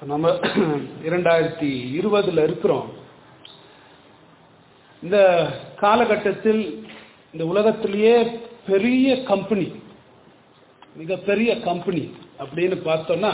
நம்ம இரண்டாயிரத்தி இருபதுல இருக்கிறோம் இந்த காலகட்டத்தில் இந்த உலகத்திலேயே பெரிய கம்பெனி மிகப்பெரிய கம்பெனி அப்படின்னு பார்த்தோம்னா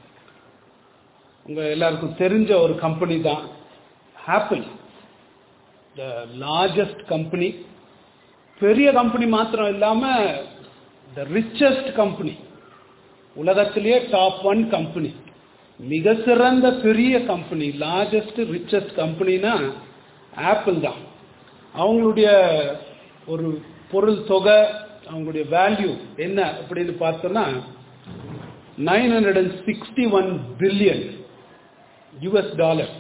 உங்க எல்லாருக்கும் தெரிஞ்ச ஒரு கம்பெனி தான் ஆப்பிள் த லார்ஜஸ்ட் கம்பெனி பெரிய கம்பெனி மாத்திரம் இல்லாம த ரிச்சஸ்ட் கம்பெனி உலகத்திலேயே டாப் ஒன் கம்பெனி மிக சிறந்த பெரிய கம்பெனி லார்ஜஸ்ட் ரிச்சஸ்ட் கம்பெனினா ஆப்பிள் தான் அவங்களுடைய ஒரு பொருள் தொகை அவங்களுடைய வேல்யூ என்ன அப்படின்னு பார்த்தோம்னா nine hundred and sixty one billion US dollar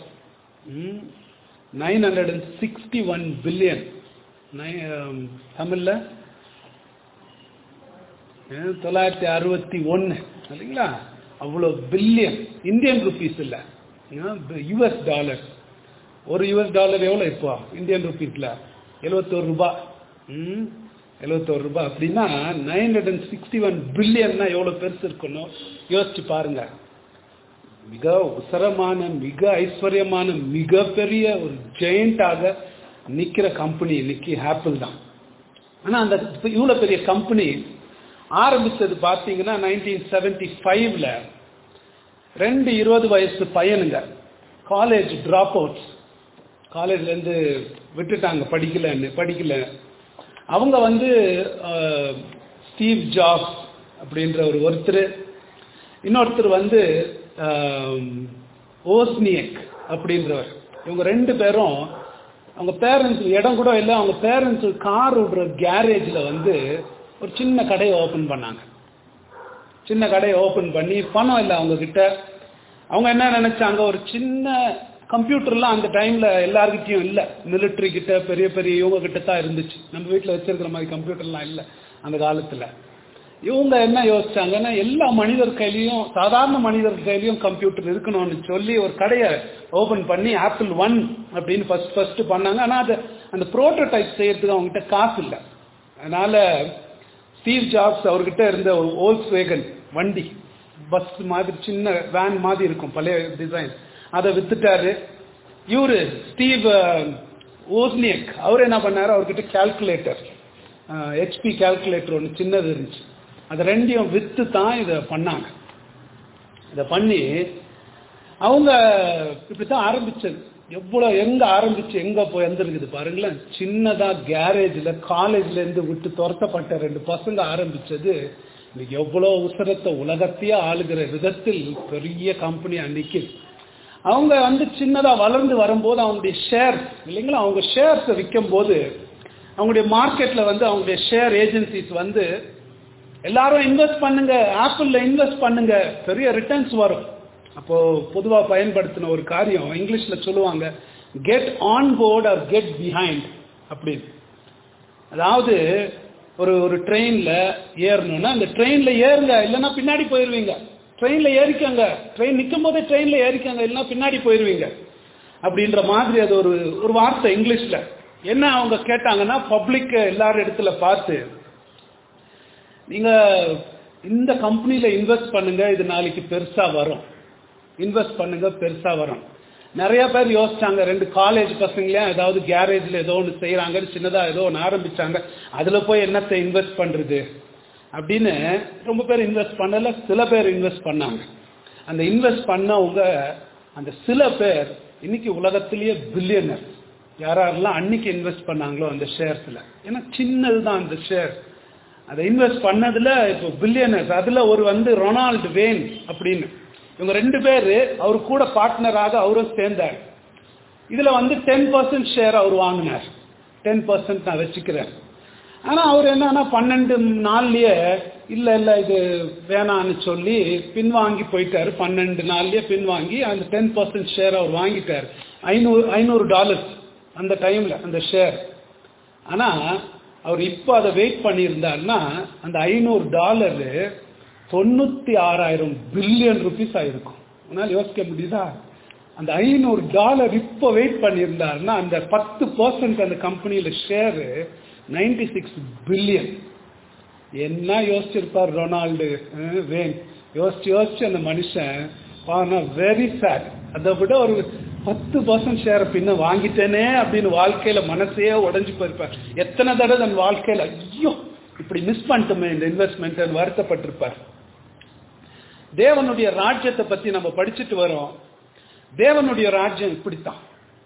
nine hundred and sixty one billion தமிழ்ல தொள்ளாயிரத்தி அறுபத்தி ஒன்று இல்லைங்களா அவ்வளோ பில்லியன் இந்தியன் ருபீஸ் இல்லை யூஎஸ் டாலர் ஒரு யூஎஸ் டாலர் எவ்வளோ இப்போ இந்தியன் ருபீஸில் எழுபத்தோரு ரூபாய் ம் எழுபத்தோரு ரூபாய் அப்படின்னா nine hundred and sixty one பில்லியன்னா எவ்வளோ பெருசு இருக்கணும் யோசிச்சு பாருங்க மிக உசரமான மிக ஐஸ்வர்யமான மிகப்பெரிய ஒரு ஜெயிண்டாக நிற்கிற கம்பெனி இன்னைக்கு ஆப்பிள் தான் ஆனால் அந்த இவ்வளோ பெரிய கம்பெனி ஆரம்பிச்சது பார்த்தீங்கன்னா நைன்டீன் செவன்டி ஃபைவ்ல ரெண்டு இருபது வயசு பையனுங்க காலேஜ் ட்ராப் அவுட்ஸ் காலேஜ்லேருந்து விட்டுட்டாங்க படிக்கலன்னு படிக்கல அவங்க வந்து ஸ்டீவ் ஜாப்ஸ் அப்படின்ற ஒரு ஒருத்தர் இன்னொருத்தர் வந்து ஓஸ்னியக் அப்படின்றவர் இவங்க ரெண்டு பேரும் அவங்க பேரண்ட்ஸ் இடம் கூட இல்லை அவங்க பேரண்ட்ஸ் கார் விடுற கேரேஜில் வந்து ஒரு சின்ன கடையை ஓப்பன் பண்ணாங்க சின்ன கடையை ஓப்பன் பண்ணி பணம் இல்லை அவங்க கிட்ட அவங்க என்ன நினைச்சாங்க ஒரு சின்ன கம்ப்யூட்டர்லாம் அந்த டைம்ல எல்லாருக்கிட்டையும் இல்லை மிலிட்ரி கிட்ட பெரிய பெரிய இவங்க கிட்ட தான் இருந்துச்சு நம்ம வீட்டில் வச்சிருக்கிற மாதிரி கம்ப்யூட்டர்லாம் இல்லை அந்த காலத்தில் இவங்க என்ன யோசிச்சாங்கன்னா எல்லா மனிதர் கையிலையும் சாதாரண மனிதர் கையிலையும் கம்ப்யூட்டர் இருக்கணும்னு சொல்லி ஒரு கடையை ஓபன் பண்ணி ஆப்பிள் ஒன் அப்படின்னு ஃபர்ஸ்ட் ஃபர்ஸ்ட் பண்ணாங்க ஆனால் அது அந்த ப்ரோட்டோடைப் செய்யறதுக்கு அவங்ககிட்ட காசு இல்லை அதனால ஸ்டீவ் ஜாப்ஸ் அவர்கிட்ட இருந்த ஒரு ஓல்ஸ் வேகன் வண்டி பஸ் மாதிரி சின்ன வேன் மாதிரி இருக்கும் பழைய டிசைன் அதை வித்துட்டாரு இவரு ஸ்டீவ் ஓஸ்னியக் அவர் என்ன பண்ணாரு அவர்கிட்ட கால்குலேட்டர் ஹெச்பி கால்குலேட்டர் ஒன்று சின்னது இருந்துச்சு அதை ரெண்டையும் வித்து தான் இதை பண்ணாங்க இதை பண்ணி அவங்க இப்படித்தான் ஆரம்பிச்சது எவ்வளோ எங்க ஆரம்பிச்சு எங்க போய் வந்துருக்குது பாருங்களேன் சின்னதா கேரேஜில் காலேஜ்ல இருந்து விட்டு துரத்தப்பட்ட ரெண்டு பசங்க ஆரம்பிச்சது இன்னைக்கு எவ்வளோ உசரத்தை உலகத்தையே ஆளுகிற விதத்தில் பெரிய கம்பெனி அன்னைக்கு அவங்க வந்து சின்னதா வளர்ந்து வரும்போது அவங்களுடைய ஷேர் இல்லைங்களா அவங்க ஷேர்ஸை விற்கும் போது அவங்களுடைய மார்க்கெட்ல வந்து அவங்களுடைய ஷேர் ஏஜென்சிஸ் வந்து எல்லாரும் இன்வெஸ்ட் பண்ணுங்க ஆப்பிள்ல இன்வெஸ்ட் பண்ணுங்க பெரிய ரிட்டர்ன்ஸ் வரும் அப்போ பொதுவா பயன்படுத்தின ஒரு காரியம் இங்கிலீஷ்ல சொல்லுவாங்க get on board or get behind அப்படின்னு அதாவது ஒரு ஒரு ட்ரெயின்ல ஏறணும்னா அந்த ட்ரெயின்ல ஏறுங்க இல்லைன்னா பின்னாடி போயிருவீங்க ட்ரெயின்ல ஏறிக்கங்க ட்ரெயின் நிற்கும் போதே ட்ரெயின்ல ஏறிக்கங்க இல்லைன்னா பின்னாடி போயிருவீங்க அப்படின்ற மாதிரி அது ஒரு ஒரு வார்த்தை இங்கிலீஷ்ல என்ன அவங்க கேட்டாங்கன்னா பப்ளிக் எல்லாரும் இடத்துல பார்த்து நீங்க இந்த கம்பெனில இன்வெஸ்ட் பண்ணுங்க இது நாளைக்கு பெருசா வரும் இன்வெஸ்ட் பண்ணுங்க பெருசா வரும் நிறைய பேர் யோசிச்சாங்க ரெண்டு காலேஜ் பசங்களையும் ஏதாவது கேரேஜ்ல ஏதோ ஒன்று செய்யறாங்கன்னு சின்னதா ஏதோ ஒன்று ஆரம்பிச்சாங்க அதுல போய் என்னத்தை இன்வெஸ்ட் பண்றது அப்படின்னு ரொம்ப பேர் இன்வெஸ்ட் பண்ணல சில பேர் இன்வெஸ்ட் பண்ணாங்க அந்த இன்வெஸ்ட் பண்ணவங்க அந்த சில பேர் இன்னைக்கு உலகத்திலேயே பில்லியனர் யாரெல்லாம் அன்னைக்கு இன்வெஸ்ட் பண்ணாங்களோ அந்த ஷேர்ஸ்ல ஏன்னா சின்னது தான் அந்த ஷேர் அதை இன்வெஸ்ட் பண்ணதுல இப்போ பில்லியனர்ஸ் அதுல ஒரு வந்து ரொனால்டு வேன் அப்படின்னு இவங்க ரெண்டு பேர் அவர் கூட பார்ட்னராக அவரும் சேர்ந்தார் இதுல வந்து டென் பர்சன்ட் ஷேர் அவர் வாங்கினார் டென் பர்சன்ட் நான் வச்சுக்கிறேன் ஆனா அவர் என்னன்னா பன்னெண்டு நாள்லயே இல்ல இல்ல இது வேணான்னு சொல்லி பின்வாங்கி போயிட்டாரு பன்னெண்டு நாள்லயே பின்வாங்கி அந்த டென் பர்சன்ட் ஷேர் அவர் வாங்கிட்டார் ஐநூறு ஐநூறு டாலர்ஸ் அந்த டைம்ல அந்த ஷேர் ஆனா அவர் இப்போ அதை வெயிட் பண்ணியிருந்தாருன்னா அந்த ஐநூறு டாலரு தொண்ணூத்தி ஆறாயிரம் பில்லியன் ருபீஸ் ஆயிருக்கும் உன்னால் யோசிக்க முடியுதா அந்த ஐநூறு டாலர் இப்போ வெயிட் பண்ணியிருந்தாருன்னா அந்த பத்து பர்சன்ட் அந்த கம்பெனியில ஷேரு நைன்டி சிக்ஸ் பில்லியன் என்ன யோசிச்சிருப்பார் ரொனால்டு வேன் யோசிச்சு யோசிச்சு அந்த மனுஷன் ஆனா வெரி சேட் அதை விட ஒரு பத்து பர்சன்ட் ஷேர் பின்ன வாங்கிட்டேனே அப்படின்னு வாழ்க்கையில மனசே உடைஞ்சு போயிருப்பார் எத்தனை தடவை தன் வாழ்க்கையில ஐயோ இப்படி மிஸ் பண்ணிட்டோமே இந்த இன்வெஸ்ட்மெண்ட் வருத்தப்பட்டிருப்பார் தேவனுடைய ராஜ்யத்தை பத்தி நம்ம படிச்சுட்டு வரோம் தேவனுடைய ராஜ்யம் இப்படித்தான்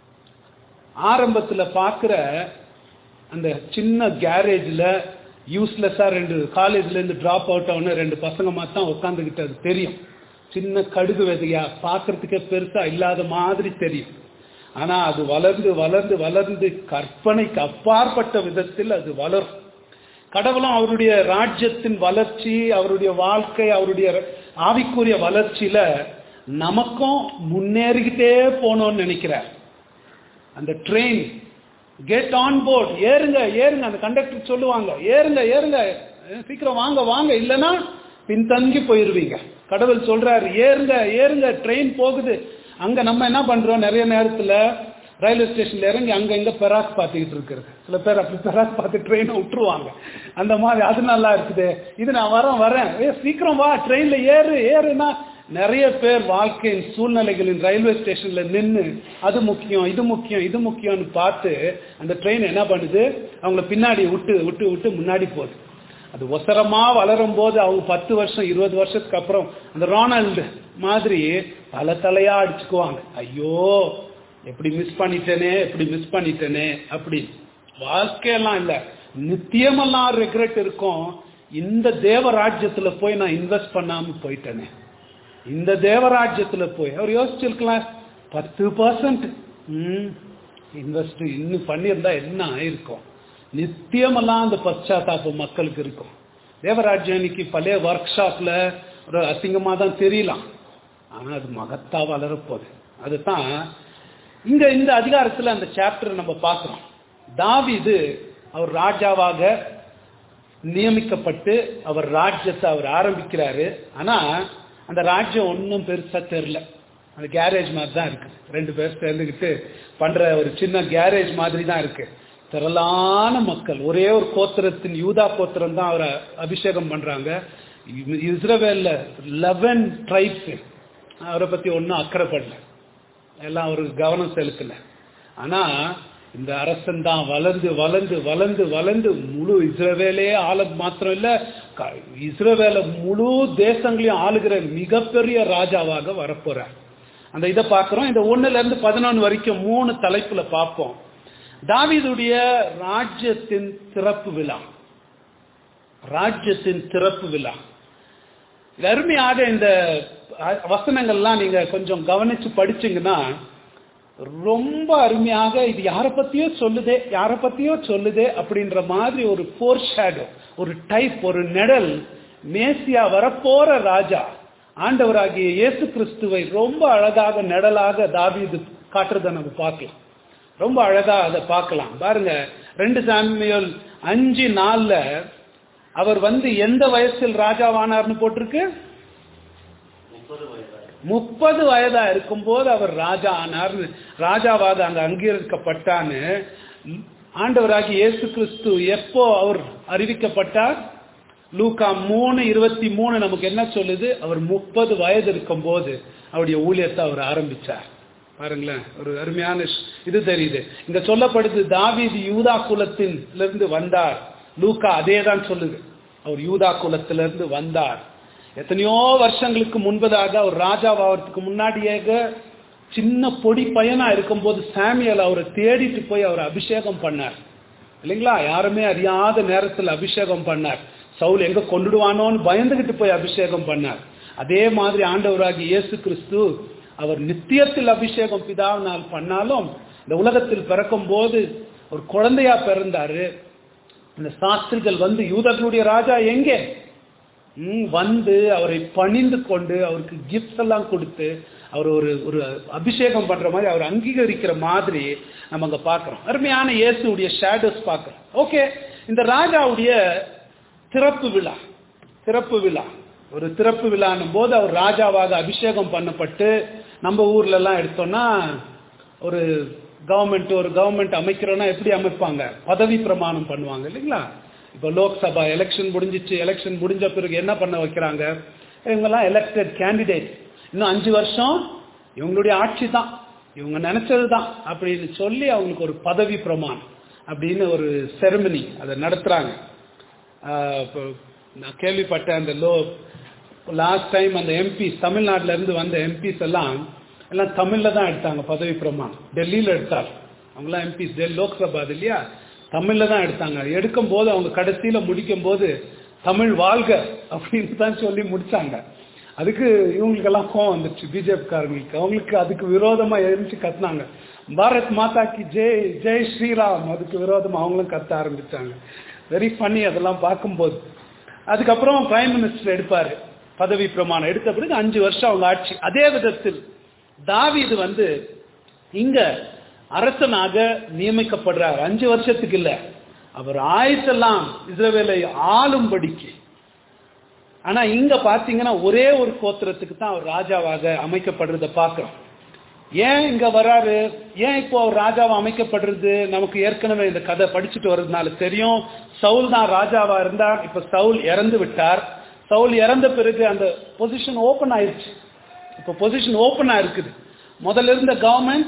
ஆரம்பத்துல பார்க்கிற அந்த சின்ன கேரேஜ்ல யூஸ்லெஸ்ஸா ரெண்டு காலேஜ்ல இருந்து டிராப் அவுட் ஆன ரெண்டு பசங்க மாதிரி தான் உட்காந்துக்கிட்டு அது தெரியும் சின்ன கடுகு விதையா பார்க்கறதுக்கே பெருசா இல்லாத மாதிரி தெரியும் ஆனா அது வளர்ந்து வளர்ந்து வளர்ந்து கற்பனைக்கு அப்பாற்பட்ட விதத்தில் அது வளரும் கடவுளும் அவருடைய ராஜ்யத்தின் வளர்ச்சி அவருடைய வாழ்க்கை அவருடைய ஆவிக்குரிய வளர்ச்சியில நமக்கும் முன்னேறிக்கிட்டே போனோம்னு நினைக்கிறார் அந்த ட்ரெயின் கெட் ஆன் போர்ட் ஏறுங்க ஏறுங்க அந்த கண்டக்டர் சொல்லுவாங்க ஏறுங்க ஏறுங்க அஹ் சீக்கிரம் வாங்க வாங்க இல்லைன்னா பின்தங்கி போயிருவீங்க கடவுள் சொல்றாரு ஏறுங்க ஏறுங்க ட்ரெயின் போகுது அங்க நம்ம என்ன பண்றோம் நிறைய நேரத்துல ரயில்வே ஸ்டேஷன்ல இறங்கி அங்க இங்க பெராக் பார்த்துக்கிட்டு இருக்கிறது சில பேர் அப்படி பெராக் பார்த்து ட்ரெயினை விட்டுருவாங்க அந்த மாதிரி அது நல்லா இருக்குது இது நான் வரேன் வரேன் ஏ சீக்கிரம் வா ட்ரெயின்ல ஏறு ஏறுனா நிறைய பேர் வாழ்க்கையின் சூழ்நிலைகளின் ரயில்வே ஸ்டேஷன்ல நின்று அது முக்கியம் இது முக்கியம் இது முக்கியம்னு பார்த்து அந்த ட்ரெயின் என்ன பண்ணுது அவங்கள பின்னாடி விட்டு விட்டு விட்டு முன்னாடி போகுது அது ஒசரமா வளரும் போது அவங்க பத்து வருஷம் இருபது வருஷத்துக்கு அப்புறம் அந்த ரொனால்டு மாதிரி பல தலையா அடிச்சுக்குவாங்க ஐயோ எப்படி மிஸ் பண்ணிட்டேனே எப்படி மிஸ் பண்ணிட்டேனே அப்படி வாழ்க்கையெல்லாம் இல்ல நித்தியமெல்லாம் ரெக்ரெட் இருக்கும் இந்த தேவராஜ்யத்துல போய் நான் இன்வெஸ்ட் பண்ணாம போயிட்டேனே இந்த தேவராஜ்யத்துல போய் அவர் யோசிச்சிருக்கலாம் பத்து பர்சன்ட் இன்வெஸ்ட் இன்னும் பண்ணியிருந்தா என்ன ஆயிருக்கும் நித்தியமெல்லாம் அந்த பశ్చాத்தாபம் மக்களுக்கு இருக்கும் தேவராஜ்யம் இன்னைக்கு பழைய ஒர்க் ஷாப்ல ஒரு அசிங்கமா தான் தெரியலாம் ஆனா அது மகத்தா வளரப்போகுது அதுதான் இங்க இந்த அதிகாரத்துல அந்த சாப்டர் நம்ம பார்க்கிறோம் தாவீது அவர் ராஜாவாக நியமிக்கப்பட்டு அவர் ராஜ்யத்தை அவர் ஆரம்பிக்கிறாரு ஆனா அந்த ராஜ்யம் ஒன்றும் பெருசா தெரியல அந்த கேரேஜ் மாதிரி தான் இருக்கு ரெண்டு பேர் சேர்ந்துக்கிட்டு பண்ற ஒரு சின்ன கேரேஜ் மாதிரி தான் இருக்கு திரளான மக்கள் ஒரே ஒரு கோத்திரத்தின் யூதா கோத்திரம் தான் அவரை அபிஷேகம் பண்றாங்க இஸ்ரவேல்ல லெவன் ட்ரைப்ஸ் அவரை பத்தி ஒன்றும் அக்கறைப்படல எல்லாம் ஒரு கவனம் செலுத்தல ஆனா இந்த அரசன் தான் வளர்ந்து வளர்ந்து வளர்ந்து வளர்ந்து முழு இஸ்ரவேலே ஆள மாத்திரம் இல்ல க- இஸ்ரவேல முழு தேசங்களையும் ஆளுகிற மிகப்பெரிய ராஜாவாக வரப்போறார் அந்த இதை பார்க்கிறோம் இந்த ஒண்ணுல இருந்து பதினொன்று வரைக்கும் மூணு தலைப்புல பார்ப்போம் தாவீதுடைய ராஜ்யத்தின் திறப்பு விழா ராஜ்யத்தின் திறப்பு விழா இது அருமையாக இந்த அ- வசனங்கள்லாம் நீங்க கொஞ்சம் கவனிச்சு படிச்சீங்கன்னா ரொம்ப அருமையாக இது யாரை பத்தியோ சொல்லுதே யாரை பத்தியோ சொல்லுதே அப்படின்ற மாதிரி ஒரு ஃபோர் ஷேடோ ஒரு டைப் ஒரு நிழல் மேசியா வரப்போற ராஜா ஆண்டவராகிய இயேசு கிறிஸ்துவை ரொம்ப அழகாக நிழலாக தாவீது காட்டுறதை நம்ம பார்க்கலாம் ரொம்ப அழகா அதை பார்க்கலாம் பாருங்க ரெண்டு சாமியல் அஞ்சு நாள்ல அவர் வந்து எந்த வயசில் ராஜாவானார்னு போட்டிருக்கு முப்பது வயதா இருக்கும்போது அவர் ராஜா ஆனார்னு ராஜாவாக அங்க அங்கீகரிக்கப்பட்டான்னு ஆண்டவராகி இயேசு கிறிஸ்து எப்போ அவர் அறிவிக்கப்பட்டார் லூக்கா மூணு இருபத்தி மூணு நமக்கு என்ன சொல்லுது அவர் முப்பது வயது இருக்கும்போது அவருடைய ஊழியத்தை அவர் ஆரம்பிச்சார் பாருங்களேன் ஒரு அருமையான ஷ்- இது தெரியுது இங்க சொல்லப்படுது தாவீது யூதா குலத்தின் இருந்து வந்தார் லூக்கா அதே தான் சொல்லுது அவர் யூதா குலத்திலிருந்து வந்தார் எத்தனையோ வருஷங்களுக்கு முன்பதாக அவர் ராஜாவாகிறதுக்கு முன்னாடியாக சின்ன பொடி பையனா இருக்கும்போது சாமியல் அவரை தேடிட்டு போய் அவரை அபிஷேகம் பண்ணார் இல்லைங்களா யாருமே அறியாத நேரத்தில் அபிஷேகம் பண்ணார் சவுல் எங்க கொண்டுடுவானோன்னு பயந்துகிட்டு போய் அபிஷேகம் பண்ணார் அதே மாதிரி ஆண்டவராகி இயேசு கிறிஸ்து அவர் நித்தியத்தில் அபிஷேகம் பிதாவினால் பண்ணாலும் இந்த உலகத்தில் பிறக்கும் போது ஒரு குழந்தையா பிறந்தாரு இந்த சாஸ்திரிகள் வந்து யூதர்களுடைய ராஜா எங்கே ம், வந்து அவரை பணிந்து கொண்டு அவருக்கு கிஃப்ட்ஸ் எல்லாம் கொடுத்து அவர் ஒரு ஒரு அபிஷேகம் பண்ற மாதிரி அவர் அங்கீகரிக்கிற மாதிரி நம்ம அங்க பார்க்கிறோம் அருமையான இயேசுடைய ஷேடோஸ் பார்க்கிறோம் ஓகே இந்த ராஜாவுடைய திறப்பு விழா திறப்பு விழா ஒரு திறப்பு விழான்னும் போது அவர் ராஜாவாக அபிஷேகம் பண்ணப்பட்டு நம்ம ஊர்ல எல்லாம் எடுத்தோம்னா ஒரு கவர்மெண்ட் ஒரு கவர்மெண்ட் அமைக்கிறோம்னா எப்படி அமைப்பாங்க பதவி பிரமாணம் பண்ணுவாங்க இல்லைங்களா இப்போ லோக்சபா எலெக்ஷன் முடிஞ்சிச்சு எலெக்ஷன் முடிஞ்ச பிறகு என்ன பண்ண வைக்கிறாங்க இவங்கெல்லாம் எலெக்டட் கேண்டிடேட் இன்னும் அஞ்சு வருஷம் இவங்களுடைய ஆட்சி தான் இவங்க நினைச்சது தான் அப்படின்னு சொல்லி அவங்களுக்கு ஒரு பதவி பிரமாணம் அப்படின்னு ஒரு செரமனி அதை நடத்துறாங்க ஆஹ் இப்போ நான் கேள்விப்பட்டேன் அந்த லோ லாஸ்ட் டைம் அந்த எம்பிஸ் தமிழ்நாட்டுல இருந்து வந்த எம்பிஸ் எல்லாம் எல்லாம் தமிழ்ல தான் எடுத்தாங்க பதவி பிரமாணம் டெல்லியில எடுத்தார் அவங்களாம் எம்பிஸ் டெல்லி லோக்சபா அது இல்லையா தமிழ்ல தான் எடுத்தாங்க எடுக்கும் போது அவங்க கடைசியில முடிக்கும் போது தமிழ் வாழ்க அப்படின்னு தான் சொல்லி முடிச்சாங்க அதுக்கு இவங்களுக்கெல்லாம் கோவம் வந்துச்சு பிஜேபி காரங்களுக்கு அவங்களுக்கு அதுக்கு விரோதமா எழுந்துச்சு கத்துனாங்க பாரத் மாதா கி ஜெய் ஜெய் ஸ்ரீராம் அதுக்கு விரோதமா அவங்களும் கத்த ஆரம்பிச்சாங்க வெரி ஃபன்னி அதெல்லாம் பார்க்கும்போது அதுக்கப்புறம் பிரைம் மினிஸ்டர் எடுப்பாரு பதவி பிரமாணம் எடுத்த பிறகு அஞ்சு வருஷம் அவங்க ஆட்சி அதே விதத்தில் தாவீது வந்து இங்க அரசனாக நியமிக்கப்படுறார் அஞ்சு வருஷத்துக்கு இல்ல அவர் ஆயத்தெல்லாம் இஸ்ரவேலை ஆளும்படிக்கு ஆனா இங்க பாத்தீங்கன்னா ஒரே ஒரு கோத்திரத்துக்கு தான் அவர் ராஜாவாக அமைக்கப்படுறத பார்க்கிறோம் ஏன் இங்க வராரு ஏன் இப்போ அவர் ராஜாவா அமைக்கப்படுறது நமக்கு ஏற்கனவே இந்த கதை படிச்சுட்டு வர்றதுனால தெரியும் சவுல் தான் ராஜாவா இருந்தார் இப்ப சவுல் இறந்து விட்டார் சவுல் இறந்த பிறகு அந்த பொசிஷன் ஓபன் ஆயிருச்சு இப்ப பொசிஷன் ஓபனா இருக்குது முதல்ல இருந்த கவர்மெண்ட்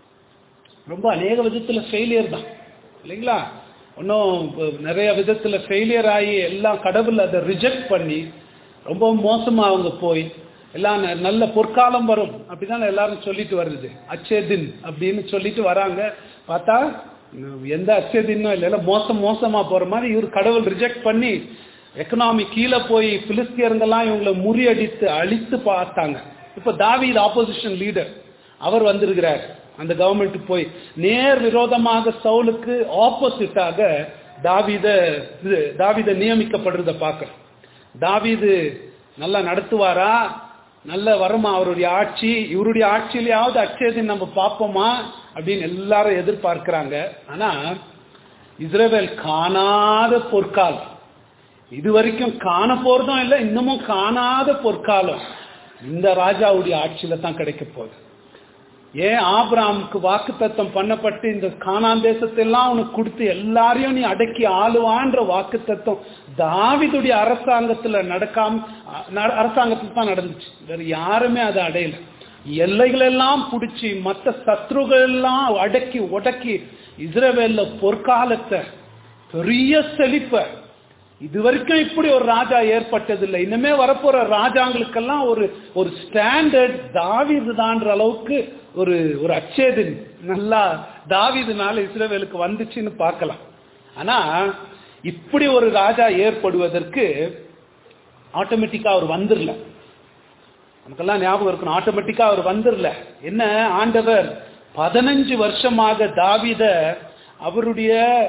ரொம்ப அநேக விதத்துல ஃபெயிலியர் தான் இல்லைங்களா இன்னும் நிறைய விதத்துல ஃபெயிலியர் ஆகி எல்லாம் கடவுள் அதை ரிஜெக்ட் பண்ணி ரொம்ப மோசமா அவங்க போய் எல்லாம் ந- நல்ல பொற்காலம் வரும் அப்படிதான் எல்லாரும் சொல்லிட்டு வருது அச்சேதின் அப்படின்னு சொல்லிட்டு வராங்க பார்த்தா உம், எந்த அச்சேதின்னும் இல்லை எல்லாம் மோசம் மோசமா போற மாதிரி இவர் கடவுள் ரிஜெக்ட் பண்ணி எக்கனாமி கீழே போய் பிலிஸ்தியருங்கெல்லாம் இவங்களை முறியடித்து அழித்து பார்த்தாங்க இப்ப தாவீது ஆப்போசிஷன் லீடர் அவர் வந்திருக்கிறார் அந்த கவர்மெண்ட் போய் நேர் விரோதமாக சவுலுக்கு ஆப்போசிட்டாக தாவீத இது தாவீத நியமிக்கப்படுறத பார்க்கிறோம் தாவீது நல்லா நடத்துவாரா நல்ல வருமா அவருடைய ஆட்சி இவருடைய ஆட்சியிலேயாவது அச்சேதின் நம்ம பார்ப்போமா அப்படின்னு எல்லாரும் எதிர்பார்க்கிறாங்க ஆனா இஸ்ரவேல் காணாத பொற்காலம் இது வரைக்கும் காண போறதும் இல்லை இன்னமும் காணாத பொற்காலம் இந்த ராஜாவுடைய ஆட்சியில தான் கிடைக்க போகுது ஏன் ஆபிராமுக்கு வாக்கு தத்தம் பண்ணப்பட்டு இந்த கானான் தேசத்தை எல்லாம் உனக்கு கொடுத்து எல்லாரையும் நீ அடக்கி ஆளுவான்ற வாக்கு தத்தம் தாவிதுடைய அரசாங்கத்துல நடக்காம ந- அரசாங்கத்துல தான் நடந்துச்சு வேற யாருமே அதை அடையல எல்லைகள் எல்லாம் பிடிச்சி மற்ற சத்ருகள் எல்லாம் அடக்கி உடக்கி இஸ்ரவேல்ல பொற்காலத்தை பெரிய செழிப்ப இது வரைக்கும் இப்படி ஒரு ராஜா ஏற்பட்டதில்லை இனிமே வரப்போற ராஜாங்களுக்கெல்லாம் ஒரு ஒரு ஸ்டாண்டர்ட் தாவிதுதான்ற அளவுக்கு ஒரு ஒரு அச்சேதின் நல்லா தாவிதுனால இஸ்ரவேலுக்கு வந்துச்சுன்னு பார்க்கலாம் ஆனா இப்படி ஒரு ராஜா ஏற்படுவதற்கு ஆட்டோமேட்டிக்கா அவர் வந்துடல நமக்கெல்லாம் ஞாபகம் இருக்கணும் ஆட்டோமேட்டிக்கா அவர் வந்துடல என்ன ஆண்டவர் பதினஞ்சு வருஷமாக தாவித அவருடைய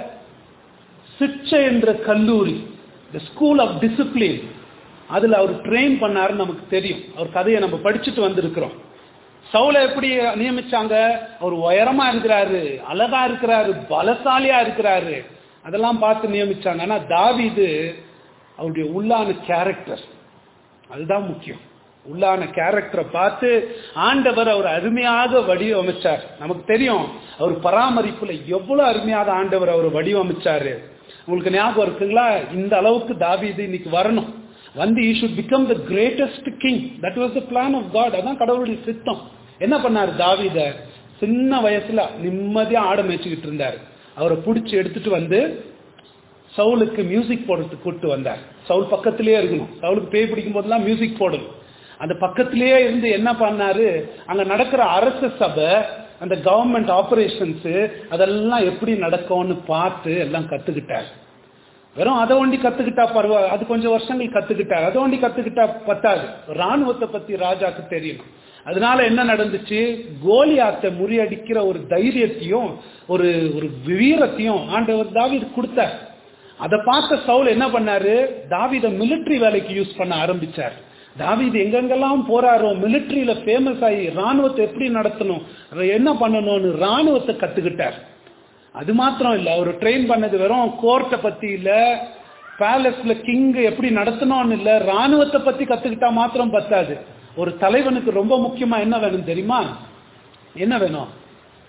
சிக்ஷை என்ற கல்லூரி த ஸ்கூல் ஆஃப் டிசிப்ளின் அதுல அவர் ட்ரெயின் பண்ணாருன்னு நமக்கு தெரியும் அவர் கதையை நம்ம படிச்சுட்டு வந்திருக்கிறோம் சவுலை எப்படி நியமிச்சாங்க அவர் உயரமா இருக்கிறாரு அழகா இருக்கிறாரு பலசாலியா இருக்கிறாரு அதெல்லாம் பார்த்து நியமிச்சாங்க ஆனா தாவீது அவருடைய உள்ளான கேரக்டர் அதுதான் முக்கியம் உள்ளான கேரக்டரை பார்த்து ஆண்டவர் அவர் அருமையாக வடிவமைச்சார் நமக்கு தெரியும் அவர் பராமரிப்புல எவ்வளவு அருமையாக ஆண்டவர் அவர் வடிவமைச்சாரு உங்களுக்கு ஞாபகம் இருக்குங்களா இந்த அளவுக்கு தாவீது இன்னைக்கு வரணும் வந்து he should become the greatest king that was the plan of God அதான் கடவுளுடைய சித்தம் என்ன பண்ணார் தாவீத சின்ன வயசுல நிம்மதியா ஆட மேய்ச்சிக்கிட்டு இருந்தார் அவரை பிடிச்சி எடுத்துட்டு வந்து சவுலுக்கு மியூசிக் போடுறதுக்கு கூட்டு வந்தார் சவுல் பக்கத்திலேயே இருக்கணும் சவுலுக்கு பேய் பிடிக்கும் போதெல்லாம் மியூசிக் போடணும் அந்த பக்கத்திலேயே இருந்து என்ன பண்ணாரு அங்க நடக்கிற அரசு சபை அந்த கவர்மெண்ட் ஆபரேஷன்ஸ் அதெல்லாம் எப்படி நடக்கும்னு பார்த்து எல்லாம் கத்துக்கிட்டார் வெறும் அதை ஒண்டி கத்துக்கிட்டா பரவா அது கொஞ்சம் வருஷங்கள் கத்துக்கிட்டார் அதை ஒண்டி கத்துக்கிட்டா பத்தாது ராணுவத்தை பத்தி ராஜாக்கு தெரியணும் அதனால என்ன நடந்துச்சு கோலியாத்தை முறியடிக்கிற ஒரு தைரியத்தையும் ஒரு ஒரு வீரத்தையும் ஆண்டவர் தாவீது கொடுத்தார் அதை பார்த்த சவுல் என்ன பண்ணாரு தாவீத மிலிட்டரி வேலைக்கு யூஸ் பண்ண ஆரம்பிச்சார் தாவீது எங்கெங்கெல்லாம் போறாரோ மிலிட்டரியில ஃபேமஸ் ஆகி ராணுவத்தை எப்படி நடத்தணும் என்ன பண்ணணும்னு ராணுவத்தை கத்துக்கிட்டார் அது மாத்திரம் இல்ல அவர் ட்ரெயின் பண்ணது வெறும் கோர்ட்டை பத்தி இல்ல பேலஸ்ல கிங் எப்படி நடத்தணும்னு இல்ல ராணுவத்தை பத்தி கத்துக்கிட்டா மாத்திரம் பத்தாது ஒரு தலைவனுக்கு ரொம்ப முக்கியமா என்ன வேணும் தெரியுமா என்ன வேணும்